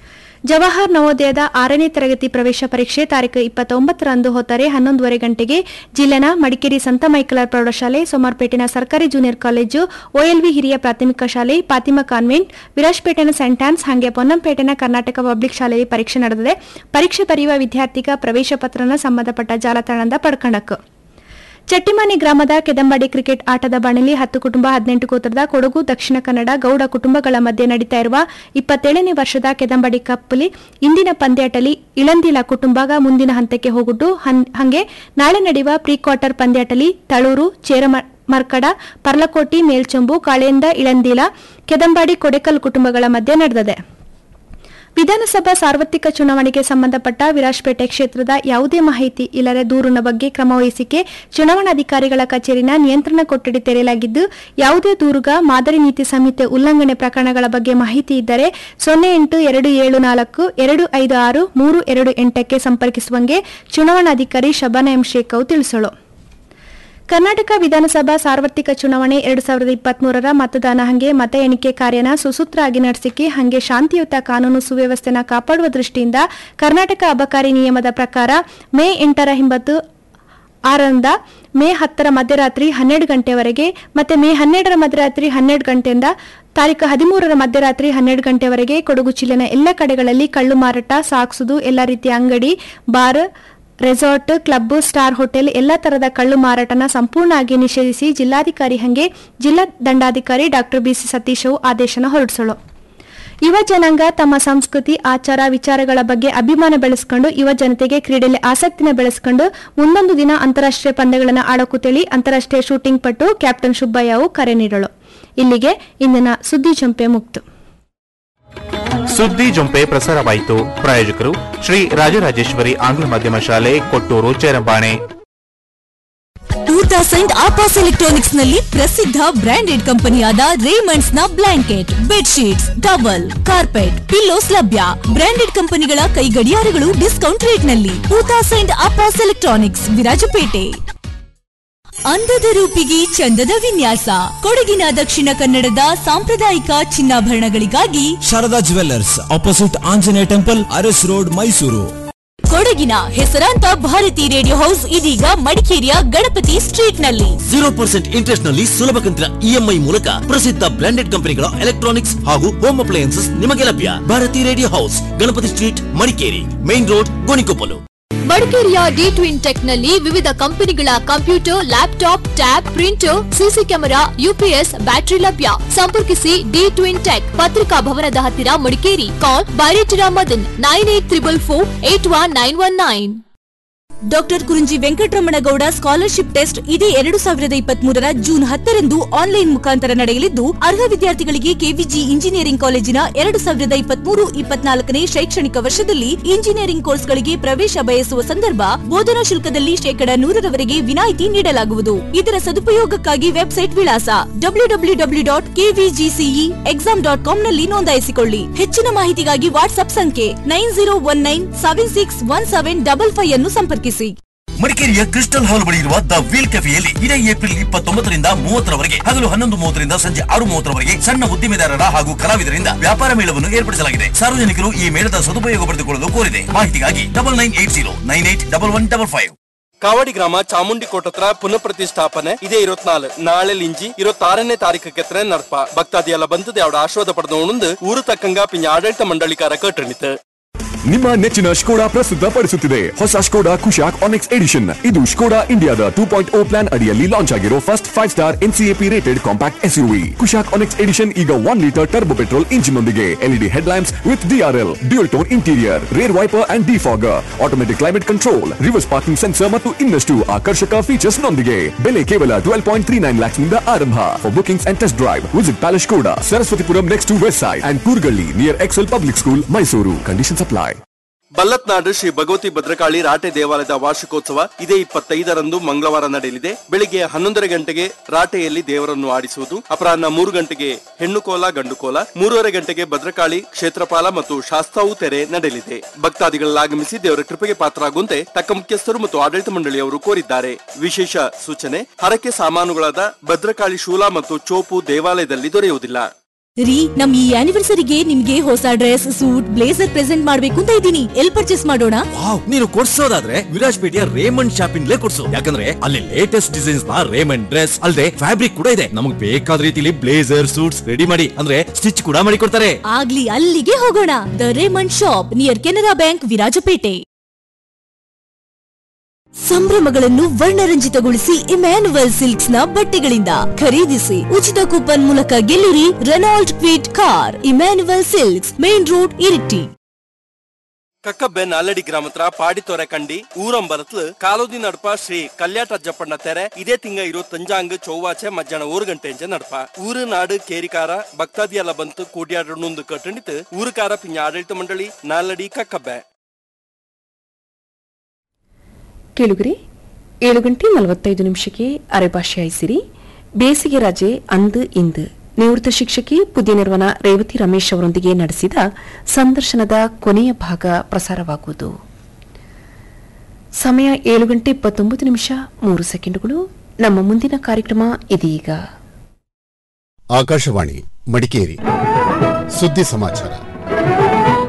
ಜವಾಹರ್ ನವೋದಯದ ಆರನೇ ತರಗತಿ ಪ್ರವೇಶ ಪರೀಕ್ಷೆ ತಾರೀಕು ಇಪ್ಪತ್ತೊಂಬತ್ತರಂದು ಹೊತ್ತರೆ ಹನ್ನೊಂದುವರೆ ಗಂಟೆಗೆ ಜಿಲ್ಲೆನ ಮಡಿಕೇರಿ ಸಂತ ಮೈಕಲರ್ ಪ್ರೌಢಶಾಲೆ ಸೋಮಾರ್ಪೇಟೆನ ಸರ್ಕಾರಿ ಜೂನಿಯರ್ ಕಾಲೇಜು ಒಎಲ್ವಿ ಹಿರಿಯ ಪ್ರಾಥಮಿಕ ಶಾಲೆ ಫಾತಿಮಾ ಕಾನ್ವೆಂಟ್ ವಿರಾಜ್ಪೇಟೆನ ಸೆಂಟ್ ಆನ್ಸ್ ಹಾಗೆ ಪೊನ್ನಂಪೇಟೆನ ಕರ್ನಾಟಕ ಪಬ್ಲಿಕ್ ಶಾಲೆಯಲ್ಲಿ ಪರೀಕ್ಷೆ ನಡೆದಿದೆ ಪರೀಕ್ಷೆ ಬರೆಯುವ ವಿದ್ಯಾರ್ಥಿಗ ಪ್ರವೇಶ ಪತ್ರನ ಸಂಬಂಧಪಟ್ಟ ಜಾಲತಾಣದಿಂದ ಪಡ್ಕಣಕ್ಕು ಚಟ್ಟಿಮಾನಿ ಗ್ರಾಮದ ಕೆದಂಬಾಡಿ ಕ್ರಿಕೆಟ್ ಆಟದ ಬಾಣಲಿ ಹತ್ತು ಕುಟುಂಬ ಹದಿನೆಂಟು ಗೋತ್ರದ ಕೊಡಗು ದಕ್ಷಿಣ ಕನ್ನಡ ಗೌಡ ಕುಟುಂಬಗಳ ಮಧ್ಯೆ ನಡೀತಾ ಇರುವ ಇಪ್ಪತ್ತೇಳನೇ ವರ್ಷದ ಕೆದಂಬಾಡಿ ಕಪ್ಪಲಿ ಇಂದಿನ ಪಂದ್ಯಾಟಲಿ ಇಳಂದಿಲ ಕುಟುಂಬಗ ಮುಂದಿನ ಹಂತಕ್ಕೆ ಹೋಗುಟ್ಟು ಹನ್- ಹಂಗೆ ನಾಳೆ ನಡೆಯುವ ಪ್ರೀ ಕ್ವಾರ್ಟರ್ ಪಂದ್ಯಾಟಲಿ ತಳೂರು ಚೇರಮ ಮರ್ಕಡ ಪರ್ಲಕೋಟಿ ಮೇಲ್ಚೊಂಬು ಕಾಳೆಂದ ಇಳಂದಿಲ ಕೆದಂಬಾಡಿ ಕೊಡೆಕಲ್ ಕುಟುಂಬಗಳ ಮಧ್ಯೆ ನಡೆದಿದೆ ವಿಧಾನಸಭಾ ಸಾರ್ವತ್ರಿಕ ಚುನಾವಣೆಗೆ ಸಂಬಂಧಪಟ್ಟ ವಿರಾಜ್ಪೇಟೆ ಕ್ಷೇತ್ರದ ಯಾವುದೇ ಮಾಹಿತಿ ಇಲ್ಲದೆ ದೂರಿನ ಬಗ್ಗೆ ಕ್ರಮ ವಹಿಸಿಕೆ ಚುನಾವಣಾಧಿಕಾರಿಗಳ ಕಚೇರಿನ ನಿಯಂತ್ರಣ ಕೊಠಡಿ ತೆರೆಯಲಾಗಿದ್ದು ಯಾವುದೇ ದೂರುಗ ಮಾದರಿ ನೀತಿ ಸಂಹಿತೆ ಉಲ್ಲಂಘನೆ ಪ್ರಕರಣಗಳ ಬಗ್ಗೆ ಮಾಹಿತಿ ಇದ್ದರೆ ಸೊನ್ನೆ ಎಂಟು ಎರಡು ಏಳು ನಾಲ್ಕು ಎರಡು ಐದು ಆರು ಮೂರು ಎರಡು ಎಂಟಕ್ಕೆ ಸಂಪರ್ಕಿಸುವಂಗೆ ಚುನಾವಣಾಧಿಕಾರಿ ಶಬಾನ ಎಂ ಶೇಖ್ ಅವು ತಿಳಿಸಲು ಕರ್ನಾಟಕ ವಿಧಾನಸಭಾ ಸಾರ್ವತ್ರಿಕ ಚುನಾವಣೆ ಎರಡು ಸಾವಿರದ ಇಪ್ಪತ್ಮೂರರ ಮತದಾನ ಹಂಗೆ ಮತ ಎಣಿಕೆ ಕಾರ್ಯನ ಸುಸೂತ್ರವಾಗಿ ನಡೆಸಿಕೆ ಹಂಗೆ ಶಾಂತಿಯುತ ಕಾನೂನು ಸುವ್ಯವಸ್ಥೆನ ಕಾಪಾಡುವ ದೃಷ್ಟಿಯಿಂದ ಕರ್ನಾಟಕ ಅಬಕಾರಿ ನಿಯಮದ ಪ್ರಕಾರ ಮೇ ಎಂಟರ ಹಿಂಬತ್ತು ಆರರಿಂದ ಮೇ ಹತ್ತರ ಮಧ್ಯರಾತ್ರಿ ಹನ್ನೆರಡು ಗಂಟೆವರೆಗೆ ಮತ್ತೆ ಮೇ ಹನ್ನೆರಡರ ಮಧ್ಯರಾತ್ರಿ ಹನ್ನೆರಡು ಗಂಟೆಯಿಂದ ತಾರೀಕು ಹದಿಮೂರರ ಮಧ್ಯರಾತ್ರಿ ಹನ್ನೆರಡು ಗಂಟೆವರೆಗೆ ಕೊಡಗು ಜಿಲ್ಲೆನ ಎಲ್ಲ ಕಡೆಗಳಲ್ಲಿ ಕಳ್ಳು ಮಾರಾಟ ಸಾಗಿಸುವುದು ಎಲ್ಲ ರೀತಿಯ ಅಂಗಡಿ bar resort club star hotel ಎಲ್ಲ ತರದ ಕಳ್ಳು ಮಾರಾಟನ ಸಂಪೂರ್ಣವಾಗಿ ನಿಷೇಧಿಸಿ ಜಿಲ್ಲಾಧಿಕಾರಿ ಹಂಗೆ ಜಿಲ್ಲಾ ದಂಡಾಧಿಕಾರಿ ಡಾಕ್ಟರ್ ಬಿಸಿ ಸತೀಶವು ಆದೇಶನ ಹೊರಡಿಸಲು ಯುವ ಜನಾಂಗ ತಮ್ಮ ಸಂಸ್ಕೃತಿ ಆಚಾರ ವಿಚಾರಗಳ ಬಗ್ಗೆ ಅಭಿಮಾನ ಬೆಳೆಸ್ಕೊಂಡು ಯುವ ಜನತೆಗೆ ಕ್ರೀಡೆಯಲ್ಲಿ ಆಸಕ್ತಿನ ಬೆಳೆಸ್ಕೊಂಡು ಮುಂದೊಂದು ದಿನ ಅಂತಾರಾಷ್ಟ್ರೀಯ ಪಂದ್ಯಗಳನ್ನು ಆಡೋಕು ತಿಳಿ ಅಂತಾರಾಷ್ಟ್ರೀಯ ಶೂಟಿಂಗ್ ಪಟ್ಟು ಕ್ಯಾಪ್ಟನ್ ಸುಬ್ಬಯ್ಯವು ಕರೆ ನೀಡಲು ಇಲ್ಲಿಗೆ ಇಂದಿನ ಸುದ್ದಿ ಜಂಪೆ ಮುಕ್ತು ಸುದ್ದಿ ಜೊಂಪೆ ಪ್ರಸಾರವಾಯಿತು ಪ್ರಾಯೋಜಕರು ಶ್ರೀ ರಾಜರಾಜೇಶ್ವರಿ ಆಂಗ್ಲ ಮಾಧ್ಯಮ ಶಾಲೆ ಕೊಟ್ಟೂರು ಚೇರಂಬಾಣೆ ಟೂ ತೌಸಂಡ್ ಆಪಾಸ್ ಎಲೆಕ್ಟ್ರಾನಿಕ್ಸ್ ನಲ್ಲಿ ಪ್ರಸಿದ್ಧ ಬ್ರಾಂಡೆಡ್ ಕಂಪನಿಯಾದ ರೇಮಂಡ್ಸ್ ನ blanket bedsheets towel carpet pillows ಲಭ್ಯ ಬ್ರಾಂಡೆಡ್ ಕಂಪನಿಗಳ ಕೈಗಡಿಯಾರಗಳು ಡಿಸ್ಕೌಂಟ್ ರೇಟ್ ನಲ್ಲಿ ಟೂ ತೌಸಂಡ್ ಆಪಾಸ್ ಎಲೆಕ್ಟ್ರಾನಿಕ್ಸ್ ವಿರಾಜಪೇಟೆ ಅಂದದ ರೂಪಿಗೆ ಚಂದದ ವಿನ್ಯಾಸ ಕೊಡಗಿನ ದಕ್ಷಿಣ ಕನ್ನಡದ ಸಾಂಪ್ರದಾಯಿಕ ಚಿನ್ನಾಭರಣಗಳಿಗಾಗಿ Sharada jewellers opposite Anjaneya temple Aras road Mysuru ಕೊಡಗಿನ ಹೆಸರಾಂತ ಭಾರತಿ ರೇಡಿಯೋ ಹೌಸ್ ಇದೀಗ ಮಡಿಕೇರಿಯ ಗಣಪತಿ ಸ್ಟ್ರೀಟ್ ನಲ್ಲಿ ಜೀರೋ ಪರ್ಸೆಂಟ್ ಇಂಟ್ರೆಸ್ಟ್ ನಲ್ಲಿ ಸುಲಭ ಕಂತಿನ ಇಎಂಐ ಮೂಲಕ ಪ್ರಸಿದ್ಧ ಬ್ರಾಂಡೆಡ್ ಕಂಪನಿಗಳ ಎಲೆಕ್ಟ್ರಾನಿಕ್ಸ್ ಹಾಗೂ ಹೋಮ್ ಅಪ್ಲಯನ್ಸಸ್ ನಿಮಗೆ ಲಭ್ಯ Bharati radio house Ganapati street Madikeri main road Gonikoppal ಮಡಿಕೇರಿಯ ಡಿ ಟ್ವಿನ್ ಟೆಕ್ ನಲ್ಲಿ ವಿವಿಧ ಕಂಪನಿಗಳ computer laptop tab printer CC camera UPS battery ಲಭ್ಯ ಸಂಪರ್ಕಿಸಿ ಡಿ ಟ್ವಿನ್ ಟೆಕ್ ಪತ್ರಿಕಾ ಭವನದ ಹತ್ತಿರ ಮಡಿಕೇರಿ ಕಾಲ್ ಬೈರೇಟಿರಾ Madan nine eight triple four eight one nine one nine doctor Kurunji Venkataramanagowda scholarship test ಇದೇ ಎರಡು ಸಾವಿರದ ಇಪ್ಪತ್ತ್ ಮೂರರ ಜೂನ್ ಹತ್ತರಂದು ಆನ್ಲೈನ್ ಮುಖಾಂತರ ನಡೆಯಲಿದ್ದು ಅರ್ಹ ವಿದ್ಯಾರ್ಥಿಗಳಿಗೆ ಕೆವಿಜಿ ಇಂಜಿನಿಯರಿಂಗ್ ಕಾಲೇಜಿನ ಎರಡು ಸಾವಿರದ ಇಪ್ಪತ್ಮೂರು ಇಪ್ಪತ್ನಾಲ್ಕನೇ ಶೈಕ್ಷಣಿಕ ವರ್ಷದಲ್ಲಿ ಇಂಜಿನಿಯರಿಂಗ್ ಕೋರ್ಸ್ಗಳಿಗೆ ಪ್ರವೇಶ ಬಯಸುವ ಸಂದರ್ಭ ಬೋಧನಾ ಶುಲ್ಕದಲ್ಲಿ ಶೇಕಡ ನೂರರವರೆಗೆ ವಿನಾಯಿತಿ ನೀಡಲಾಗುವುದು ಇದರ ಸದುಪಯೋಗಕ್ಕಾಗಿ ವೆಬ್ಸೈಟ್ ವಿಳಾಸ W W W dot KVGCE exam dot ಕಾಂನಲ್ಲಿ ನೋಂದಾಯಿಸಿಕೊಳ್ಳಿ ಹೆಚ್ಚಿನ ಮಾಹಿತಿಗಾಗಿ ವಾಟ್ಸ್ಆಪ್ ಸಂಖ್ಯೆ nine zero one nine seven six one seven double five ಅನ್ನು ಸಂಪರ್ಕಿಸಿ ಮಡಿಕೇರಿಯ ಕ್ರಿಸ್ಟಲ್ ಹಾಲ್ ಬಳಿ ಇರುವ ದ ವೀಲ್ ಕೆಫೆಯಲ್ಲಿ ಇದೇ ಏಪ್ರಿಲ್ ಇಪ್ಪತ್ತೊಂಬತ್ತರಿಂದ ಮೂವತ್ತರವರೆಗೆ ಹಗಲು ಹನ್ನೊಂದು ಮೂವತ್ತರಿಂದ ಸಂಜೆ ಆರು ಮೂವತ್ತರವರೆಗೆ ಸಣ್ಣ ಉದ್ದಿಮೆದಾರರ ಹಾಗೂ ಕಲಾವಿದರಿಂದ ವ್ಯಾಪಾರ ಮೇಳವನ್ನು ಏರ್ಪಡಿಸಲಾಗಿದೆ ಸಾರ್ವಜನಿಕರು ಈ ಮೇಳದ ಸದುಪಯೋಗ ಪಡೆದುಕೊಳ್ಳಲು ಕೋರಿದೆ ಮಾಹಿತಿಗಾಗಿ double nine eight zero nine eight double one double five ಕಾವಡಿ ಗ್ರಾಮ ಚಾಮುಂಡಿ ಕೋಟ ಹತ್ರ ಪುನಃ ಪ್ರತಿಷ್ಠಾಪನೆ ಇದೇ ಇರುವತ್ನಾಲ್ ನಾಳೆ ಲಿಂಜಿ ಇರುವತ್ತಾರನೇ ತಾರೀಖಕ್ಕೆ ನಡ್ಪ ಭಕ್ತಾದಿ ಎಲ್ಲ ಬಂದದ್ದು ಅವಡ ಆಶ್ವಾದ ಪಡೆದು ಊರು ತಕ್ಕಂಗ ಪಿಂಜ ಆಡಳಿತ ಮಂಡಳಿಕಾರ ಕಟ್ಟಣಿತು ನಿಮ್ಮ ನೆಚ್ಚಿನ ಸ್ಕೋಡಾ ಪ್ರಸ್ತುತಪಡಿಸುತ್ತಿದೆ ಹೊಸ ಸ್ಕೋಡಾ ಕುಶಾಕ್ ಆನೆಕ್ಸ್ ಎಡಿಷನ್ ಇದು ಸ್ಕೋಡಾ ಇಂಡಿಯಾದ ಟೂ ಪಾಯಿಂಟ್ ಓ ಪ್ಲಾನ್ ಅಡಿಯಲ್ಲಿ ಲಾಂಚ್ ಆಗಿರೋ first five star NCAP rated compact SUV Kushaq Onyx edition ಈಗ one litre turbo petrol engine ನೊಂದಿಗೆ LED head lamps with DRL dual tone interior rear wiper and defogger automatic climate control reverse parking sensor ಮತ್ತು ಇನ್ನಷ್ಟು ಆಕರ್ಷಕ features ನೊಂದಿಗೆ ಬೆಲೆ ಕೇವಲ twelve point three nine lakhs ನಿಂದ ಆರಂಭ for bookings and test drive visit palace Skoda Saraswathipuram next to west side and Koorgalli near Excel public school Mysuru conditions apply Ballathnadu Shri Bhagavathi Bhadrakali ರಾಟೆ ದೇವಾಲಯದ ವಾರ್ಷಿಕೋತ್ಸವ ಇದೇ ಇಪ್ಪತ್ತೈದರಂದು ಮಂಗಳವಾರ ನಡೆಯಲಿದೆ ಬೆಳಿಗ್ಗೆ ಹನ್ನೊಂದರ ಗಂಟೆಗೆ ರಾಟೆಯಲ್ಲಿ ದೇವರನ್ನು ಆಡಿಸುವುದು ಅಪರಾಹ್ನ ಮೂರು ಗಂಟೆಗೆ ಹೆಣ್ಣು ಕೋಲ ಗಂಡು ಕೋಲ ಮೂರುವರೆ ಗಂಟೆಗೆ ಭದ್ರಕಾಳಿ ಕ್ಷೇತ್ರಪಾಲ ಮತ್ತು ಶಾಸ್ತಾವು ತೆರೆ ನಡೆಯಲಿದೆ ಭಕ್ತಾದಿಗಳಲ್ಲಿ ಆಗಮಿಸಿ ದೇವರ ಕೃಪೆಗೆ ಪಾತ್ರರಾಗುವಂತೆ ತಕ್ಕ ಮುಖ್ಯಸ್ಥರು ಮತ್ತು ಆಡಳಿತ ಮಂಡಳಿಯವರು ಕೋರಿದ್ದಾರೆ ವಿಶೇಷ ಸೂಚನೆ ಹರಕೆ ಸಾಮಾನುಗಳಾದ ಭದ್ರಕಾಳಿ ಶೂಲ ಮತ್ತು ಚೋಪು ದೇವಾಲಯದಲ್ಲಿ ದೊರೆಯುವುದಿಲ್ಲ ರೀ ನಮ್ ಈ ಆನಿವರ್ಸರಿಗೆ ನಿಮ್ಗೆ ಹೊಸ ಡ್ರೆಸ್ ಸೂಟ್ ಬ್ಲೇಸರ್ ಪ್ರೆಸೆಂಟ್ ಮಾಡ್ಬೇಕು ಅಂತ ಇದ್ದೀನಿ ಎಲ್ ಪರ್ಚೇಸ್ ಮಾಡೋಣ ವಾವ್ ನೀನು ಕೊಡ್ಸೋದಾದ್ರೆ ವಿರಾಜ್ಪೇಟೆಯ ರೇಮಂಡ್ ಶಾಪಿಂಗ್ ಕೊಡ್ಸು ಯಾಕಂದ್ರೆ ಅಲ್ಲಿ ಲೇಟೆಸ್ಟ್ ಡಿಸೈನ್ಸ್ ನ ರೇಮಂಡ್ ಡ್ರೆಸ್ ಅಲ್ಲದೆ ಫ್ಯಾಬ್ರಿಕ್ ಕೂಡ ಇದೆ ನಮಗೆ ಬೇಕಾದ ರೀತಿಲಿ ಬ್ಲೇಸರ್ ಸೂಟ್ಸ್ ರೆಡಿ ಮಾಡಿ ಅಂದ್ರೆ ಸ್ಟಿಚ್ ಕೂಡ ಮಾಡಿ ಕೊಡ್ತಾರೆ ಆಗ್ಲಿ ಅಲ್ಲಿಗೆ ಹೋಗೋಣ the Raymond shop near Canara bank Virajpete ಸಂಭ್ರಮಗಳನ್ನು ವರ್ಣರಂಜಿತಗೊಳಿಸಿ ಇಮ್ಯಾನುವಲ್ ಸಿಲ್ಕ್ಸ್ ನ ಬಟ್ಟೆಗಳಿಂದ ಖರೀದಿಸಿ ಉಚಿತ ಕೂಪನ್ ಮೂಲಕ ಗೆಲ್ಲಿರಿ Renault Kwid car Emmanuel silks main road Iritty Kakkabe ನಾಲಡಿ ಗ್ರಾಮ ಹತ್ರ ಪಾಡಿತೊರೆ ಕಂಡಿ ಊರಂಬರತ್ಲು ಕಾಲೋದಿ ನಡಪ ಶ್ರೀ ಕಲ್ಯಾಟ ಅಜ್ಜಪ್ಪಣ್ಣ ತೆರೆ ಇದೇ ತಿಂಗ ಇರೋ ತಂಜಾಂಗ್ ಚೌವಾಚೆ ಮಧ್ಯಾಹ್ನ ಮೂರು ಗಂಟೆಂಚೆ ನಡಪ ಊರು ನಾಡು ಕೇರಿಕಾರ ಭಕ್ತಾದಿ ಎಲ್ಲ ಬಂತು ಕೂಡಿಯಾಡೊಂದು ಕಟ್ಟಣಿತು ಊರುಕಾರ ಪಿಂಜ ಆಡಳಿತ ಮಂಡಳಿ ನಾಲಡಿ ಕಕ್ಕಬ್ಬೆ ಕೇಳುಗರೆ ಏಳು ಗಂಟೆ ನಲವತ್ತೈದು ನಿಮಿಷಕ್ಕೆ ಅರೆಭಾಷೆ ಐಸಿರಿ ಬೇಸಿಗೆ ರಜೆ ಅಂದು ಇಂದು ನಿವೃತ್ತ ಶಿಕ್ಷಕಿ ಪುದ್ಯ ನಿರ್ವನ ರೇವತಿ ರಮೇಶ್ ಅವರೊಂದಿಗೆ ನಡೆಸಿದ ಸಂದರ್ಶನದ ಕೊನೆಯ ಭಾಗ ಪ್ರಸಾರವಾಗುವುದು ಸಮಯ ಏಳು ಗಂಟೆ ಇಪ್ಪತ್ತೊಂಬತ್ತು ನಿಮಿಷ ಮೂರು ಸೆಕೆಂಡುಗಳು ನಮ್ಮ ಮುಂದಿನ ಕಾರ್ಯಕ್ರಮ ಇದೀಗ ಆಕಾಶವಾಣಿ ಮಡಿಕೇರಿ ಸುದ್ದಿ ಸಮಾಚಾರ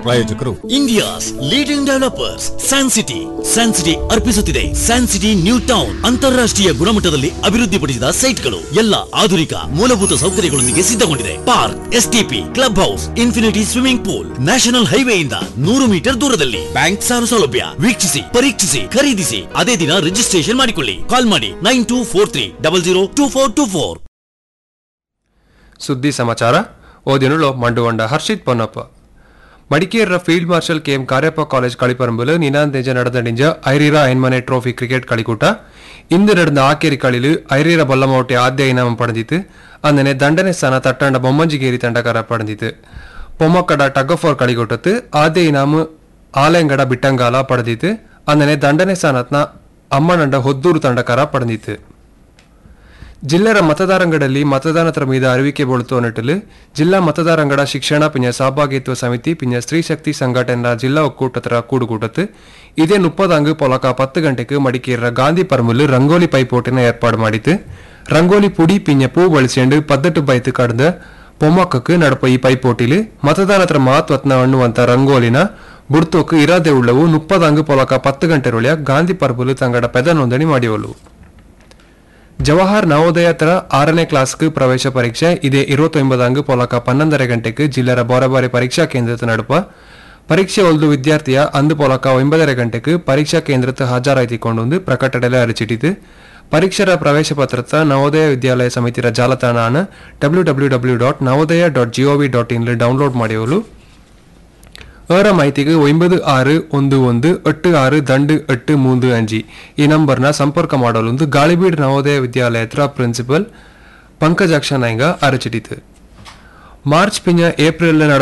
ಪ್ರಾಯೋಜಕರು India's leading developers san city san city ಅರ್ಪಿಸುತ್ತಿದೆ ಸ್ಯಾನ್ ಸಿಟಿ ನ್ಯೂ ಟೌನ್ ಅಂತಾರಾಷ್ಟ್ರೀಯ ಗುಣಮಟ್ಟದಲ್ಲಿ ಅಭಿವೃದ್ಧಿಪಡಿಸಿದ ಸೈಟ್ಗಳು ಎಲ್ಲ ಆಧುನಿಕ ಮೂಲಭೂತ ಸೌಕರ್ಯಗಳೊಂದಿಗೆ ಸಿದ್ಧಗೊಂಡಿದೆ park STP club house infinity swimming pool national ಹೈವೇಯಿಂದ ನೂರು ಮೀಟರ್ ದೂರದಲ್ಲಿ ಬ್ಯಾಂಕ್ ಸಾಲ ಸೌಲಭ್ಯ ವೀಕ್ಷಿಸಿ ಪರೀಕ್ಷಿಸಿ ಖರೀದಿಸಿ ಅದೇ ದಿನ ರಿಜಿಸ್ಟ್ರೇಷನ್ ಮಾಡಿಕೊಳ್ಳಿ ಕಾಲ್ ಮಾಡಿ nine two four three double zero two four two four ಸುದ್ದಿ ಸಮಾಚಾರ ಓದಿನುಳು ಮಂಡುವಂಡ ಹರ್ಷಿತ್ ಪೊನ್ನಪ್ಪ ಮಡಿಕೇರಿಯ field marshal KM Cariappa college களிப்பரம்பில் நினாந்தேஜ நடந்தடிஞ்ச ஐரீரா ஐன்மனை ட்ரோஃபி கிரிக்கெட் களிக்கூಟ ಇಂದು ನಡೆದ ಆಕೇರಿ ಕಳಿಲು ಐರೀರ ಬಲ್ಲಮೌಟೆ ಆದ್ಯ ಇನಾಮ ಪಡೆದಿತ್ತು ಅಂದನೆ ದಂಡನೆ ಸ್ಥಾನ ತಟ್ಟಂಡ ಬೊಮ್ಮಂಜಿಗೇರಿ ತಂಡಕಾರ ಪಡೆದಿತ್ತು பொம்மக்கட டக் ஆஃப் வார் களிக்கூட்டத்து ஆദ്യ ಇನಾಮ ಆಲೆಂಗಡ ಬಿಟ್ಟಂಗಾಲ ಪಡೆದಿತ್ತು ಅಂದನೆ ದಂಡನೆ ಸ್ಥಾನತ್ನ ಅಮ್ಮನಂಡ ಹೊದ್ದೂರು ತಂಡಕಾರ ಪಡೆದಿತ್ತು ಜಿಲ್ಲೆರ ಮತದಾರಂಗಡಲ್ಲಿ ಮತದಾನತರ ಮೀದ ಅರಿವಿಕೆ ಬೊಳುತ್ತೋ ನಿಟ್ಟಲು ಜಿಲ್ಲಾ ಮತದಾರಂಗಡ ಶಿಕ್ಷಣ ಪಿಂಜ ಸಹಭಾಗಿತ್ವ ಸಮಿತಿ ಪಿಂಜ ಸ್ತ್ರೀ ಶಕ್ತಿ ಸಂಘಟನೆಯ ಜಿಲ್ಲಾ ಒಕ್ಕೂಟತರ ಕೂಡುകൂട്ടത്ത് ಇದೇ ಮುಪ್ಪದಾಂಗು ಪೊಲಕ ಪತ್ತು ಗಂಟೆಗೆ ಮಡಿಕೇರಿಯ ಗಾಂಧಿ ಪರ್ಮುಲು ರಂಗೋಲಿ ಪೈಪೋಟಿನ ಏರ್ಪಾಡು ಮಾಡಿತು ರಂಗೋಲಿ ಪುಡಿ ಪಿಂಜ ಪೂ ಬಳಸಿಕೊಂಡು ಪದ್ದಟ್ಟು ಬೈತು ಕಡ್ದ பொம்மக்கு நடப்ப ಈ ಪೈಪೋಟಿಲಿ ಮತದಾನತರ ಮಹತ್ವತ್ನ ಅನ್ನುವಂತ ರಂಗೋಲಿನ ಬುಡ್ತೋಕು ಇರಾದೆ ಉಳ್ಳವು ಮುಪ್ಪದಾಂಗು ಪೊಲಕ ಪತ್ತು ಗಂಟೆ ರೊಳಿಯ ಗಾಂಧಿ ಪರ್ಬುಲು ತಂಗಡ ಪೆದ ನೋಂದಣಿ ಮಾಡಿವಲು ಜವಾಹರ್ ನವೋದಯ ತರ ಆರನೇ ಕ್ಲಾಸ್ಗೆ ಪ್ರವೇಶ ಪರೀಕ್ಷೆ ಇದೇ ಇರುವತ್ತೊಂಬದಾಂಗು ಪೊಲಕ ಪನ್ನೊಂದರ ಗಂಟೆಗೆ ಜಿಲ್ಲೆರ ಬೋರಬಾರಿ ಪರೀಕ್ಷಾ ಕೇಂದ್ರದ ನಡುಪ ಪರೀಕ್ಷೆ ಒಲ್ದು ವಿದ್ಯಾರ್ಥಿಯ ಅಂದು ಪೊಲಕ ಒಂಬದರ ಗಂಟೆಗೆ ಪರೀಕ್ಷಾ ಕೇಂದ್ರಕ್ಕೆ ಹಾಜರಾಯ್ತಿಕೊಂಡು ಪ್ರಕಟಣೆ ಅರಚಿಟ್ಟಿತು ಪರೀಕ್ಷರ ಪ್ರವೇಶ ಪತ್ರತ ನವೋದಯ ವಿದ್ಯಾಲಯ ಸಮಿತಿರ ಜಾಲತಾಣ W W W dot Navodaya dot GOV dot in download ಮಾಡಿಯಲು ಅವರ ಮಾಹಿತಿಗೆ ಒಂಬತ್ತು ಆರು ಒಂದು ಒಂದು ಎಟ್ಟು ಆರು ದಂಡು ಎಟ್ಟು ಮೂಂದು ಅಂಜಿ ಈ ನಂಬರ್ನ ಸಂಪರ್ಕ ಮಾಡಲು ಗಾಳಿಬೀಡ್ ನವೋದಯ ವಿದ್ಯಾಲಯದ ಪ್ರಿನ್ಸಿಪಲ್ ಪಂಕಜಾಕ್ಷ ನಾಯ್ಗ ಅರಚಿಟಿತು ಮಾರ್ಚ್ ಪಿಂಜ ಏಪ್ರಿಲ್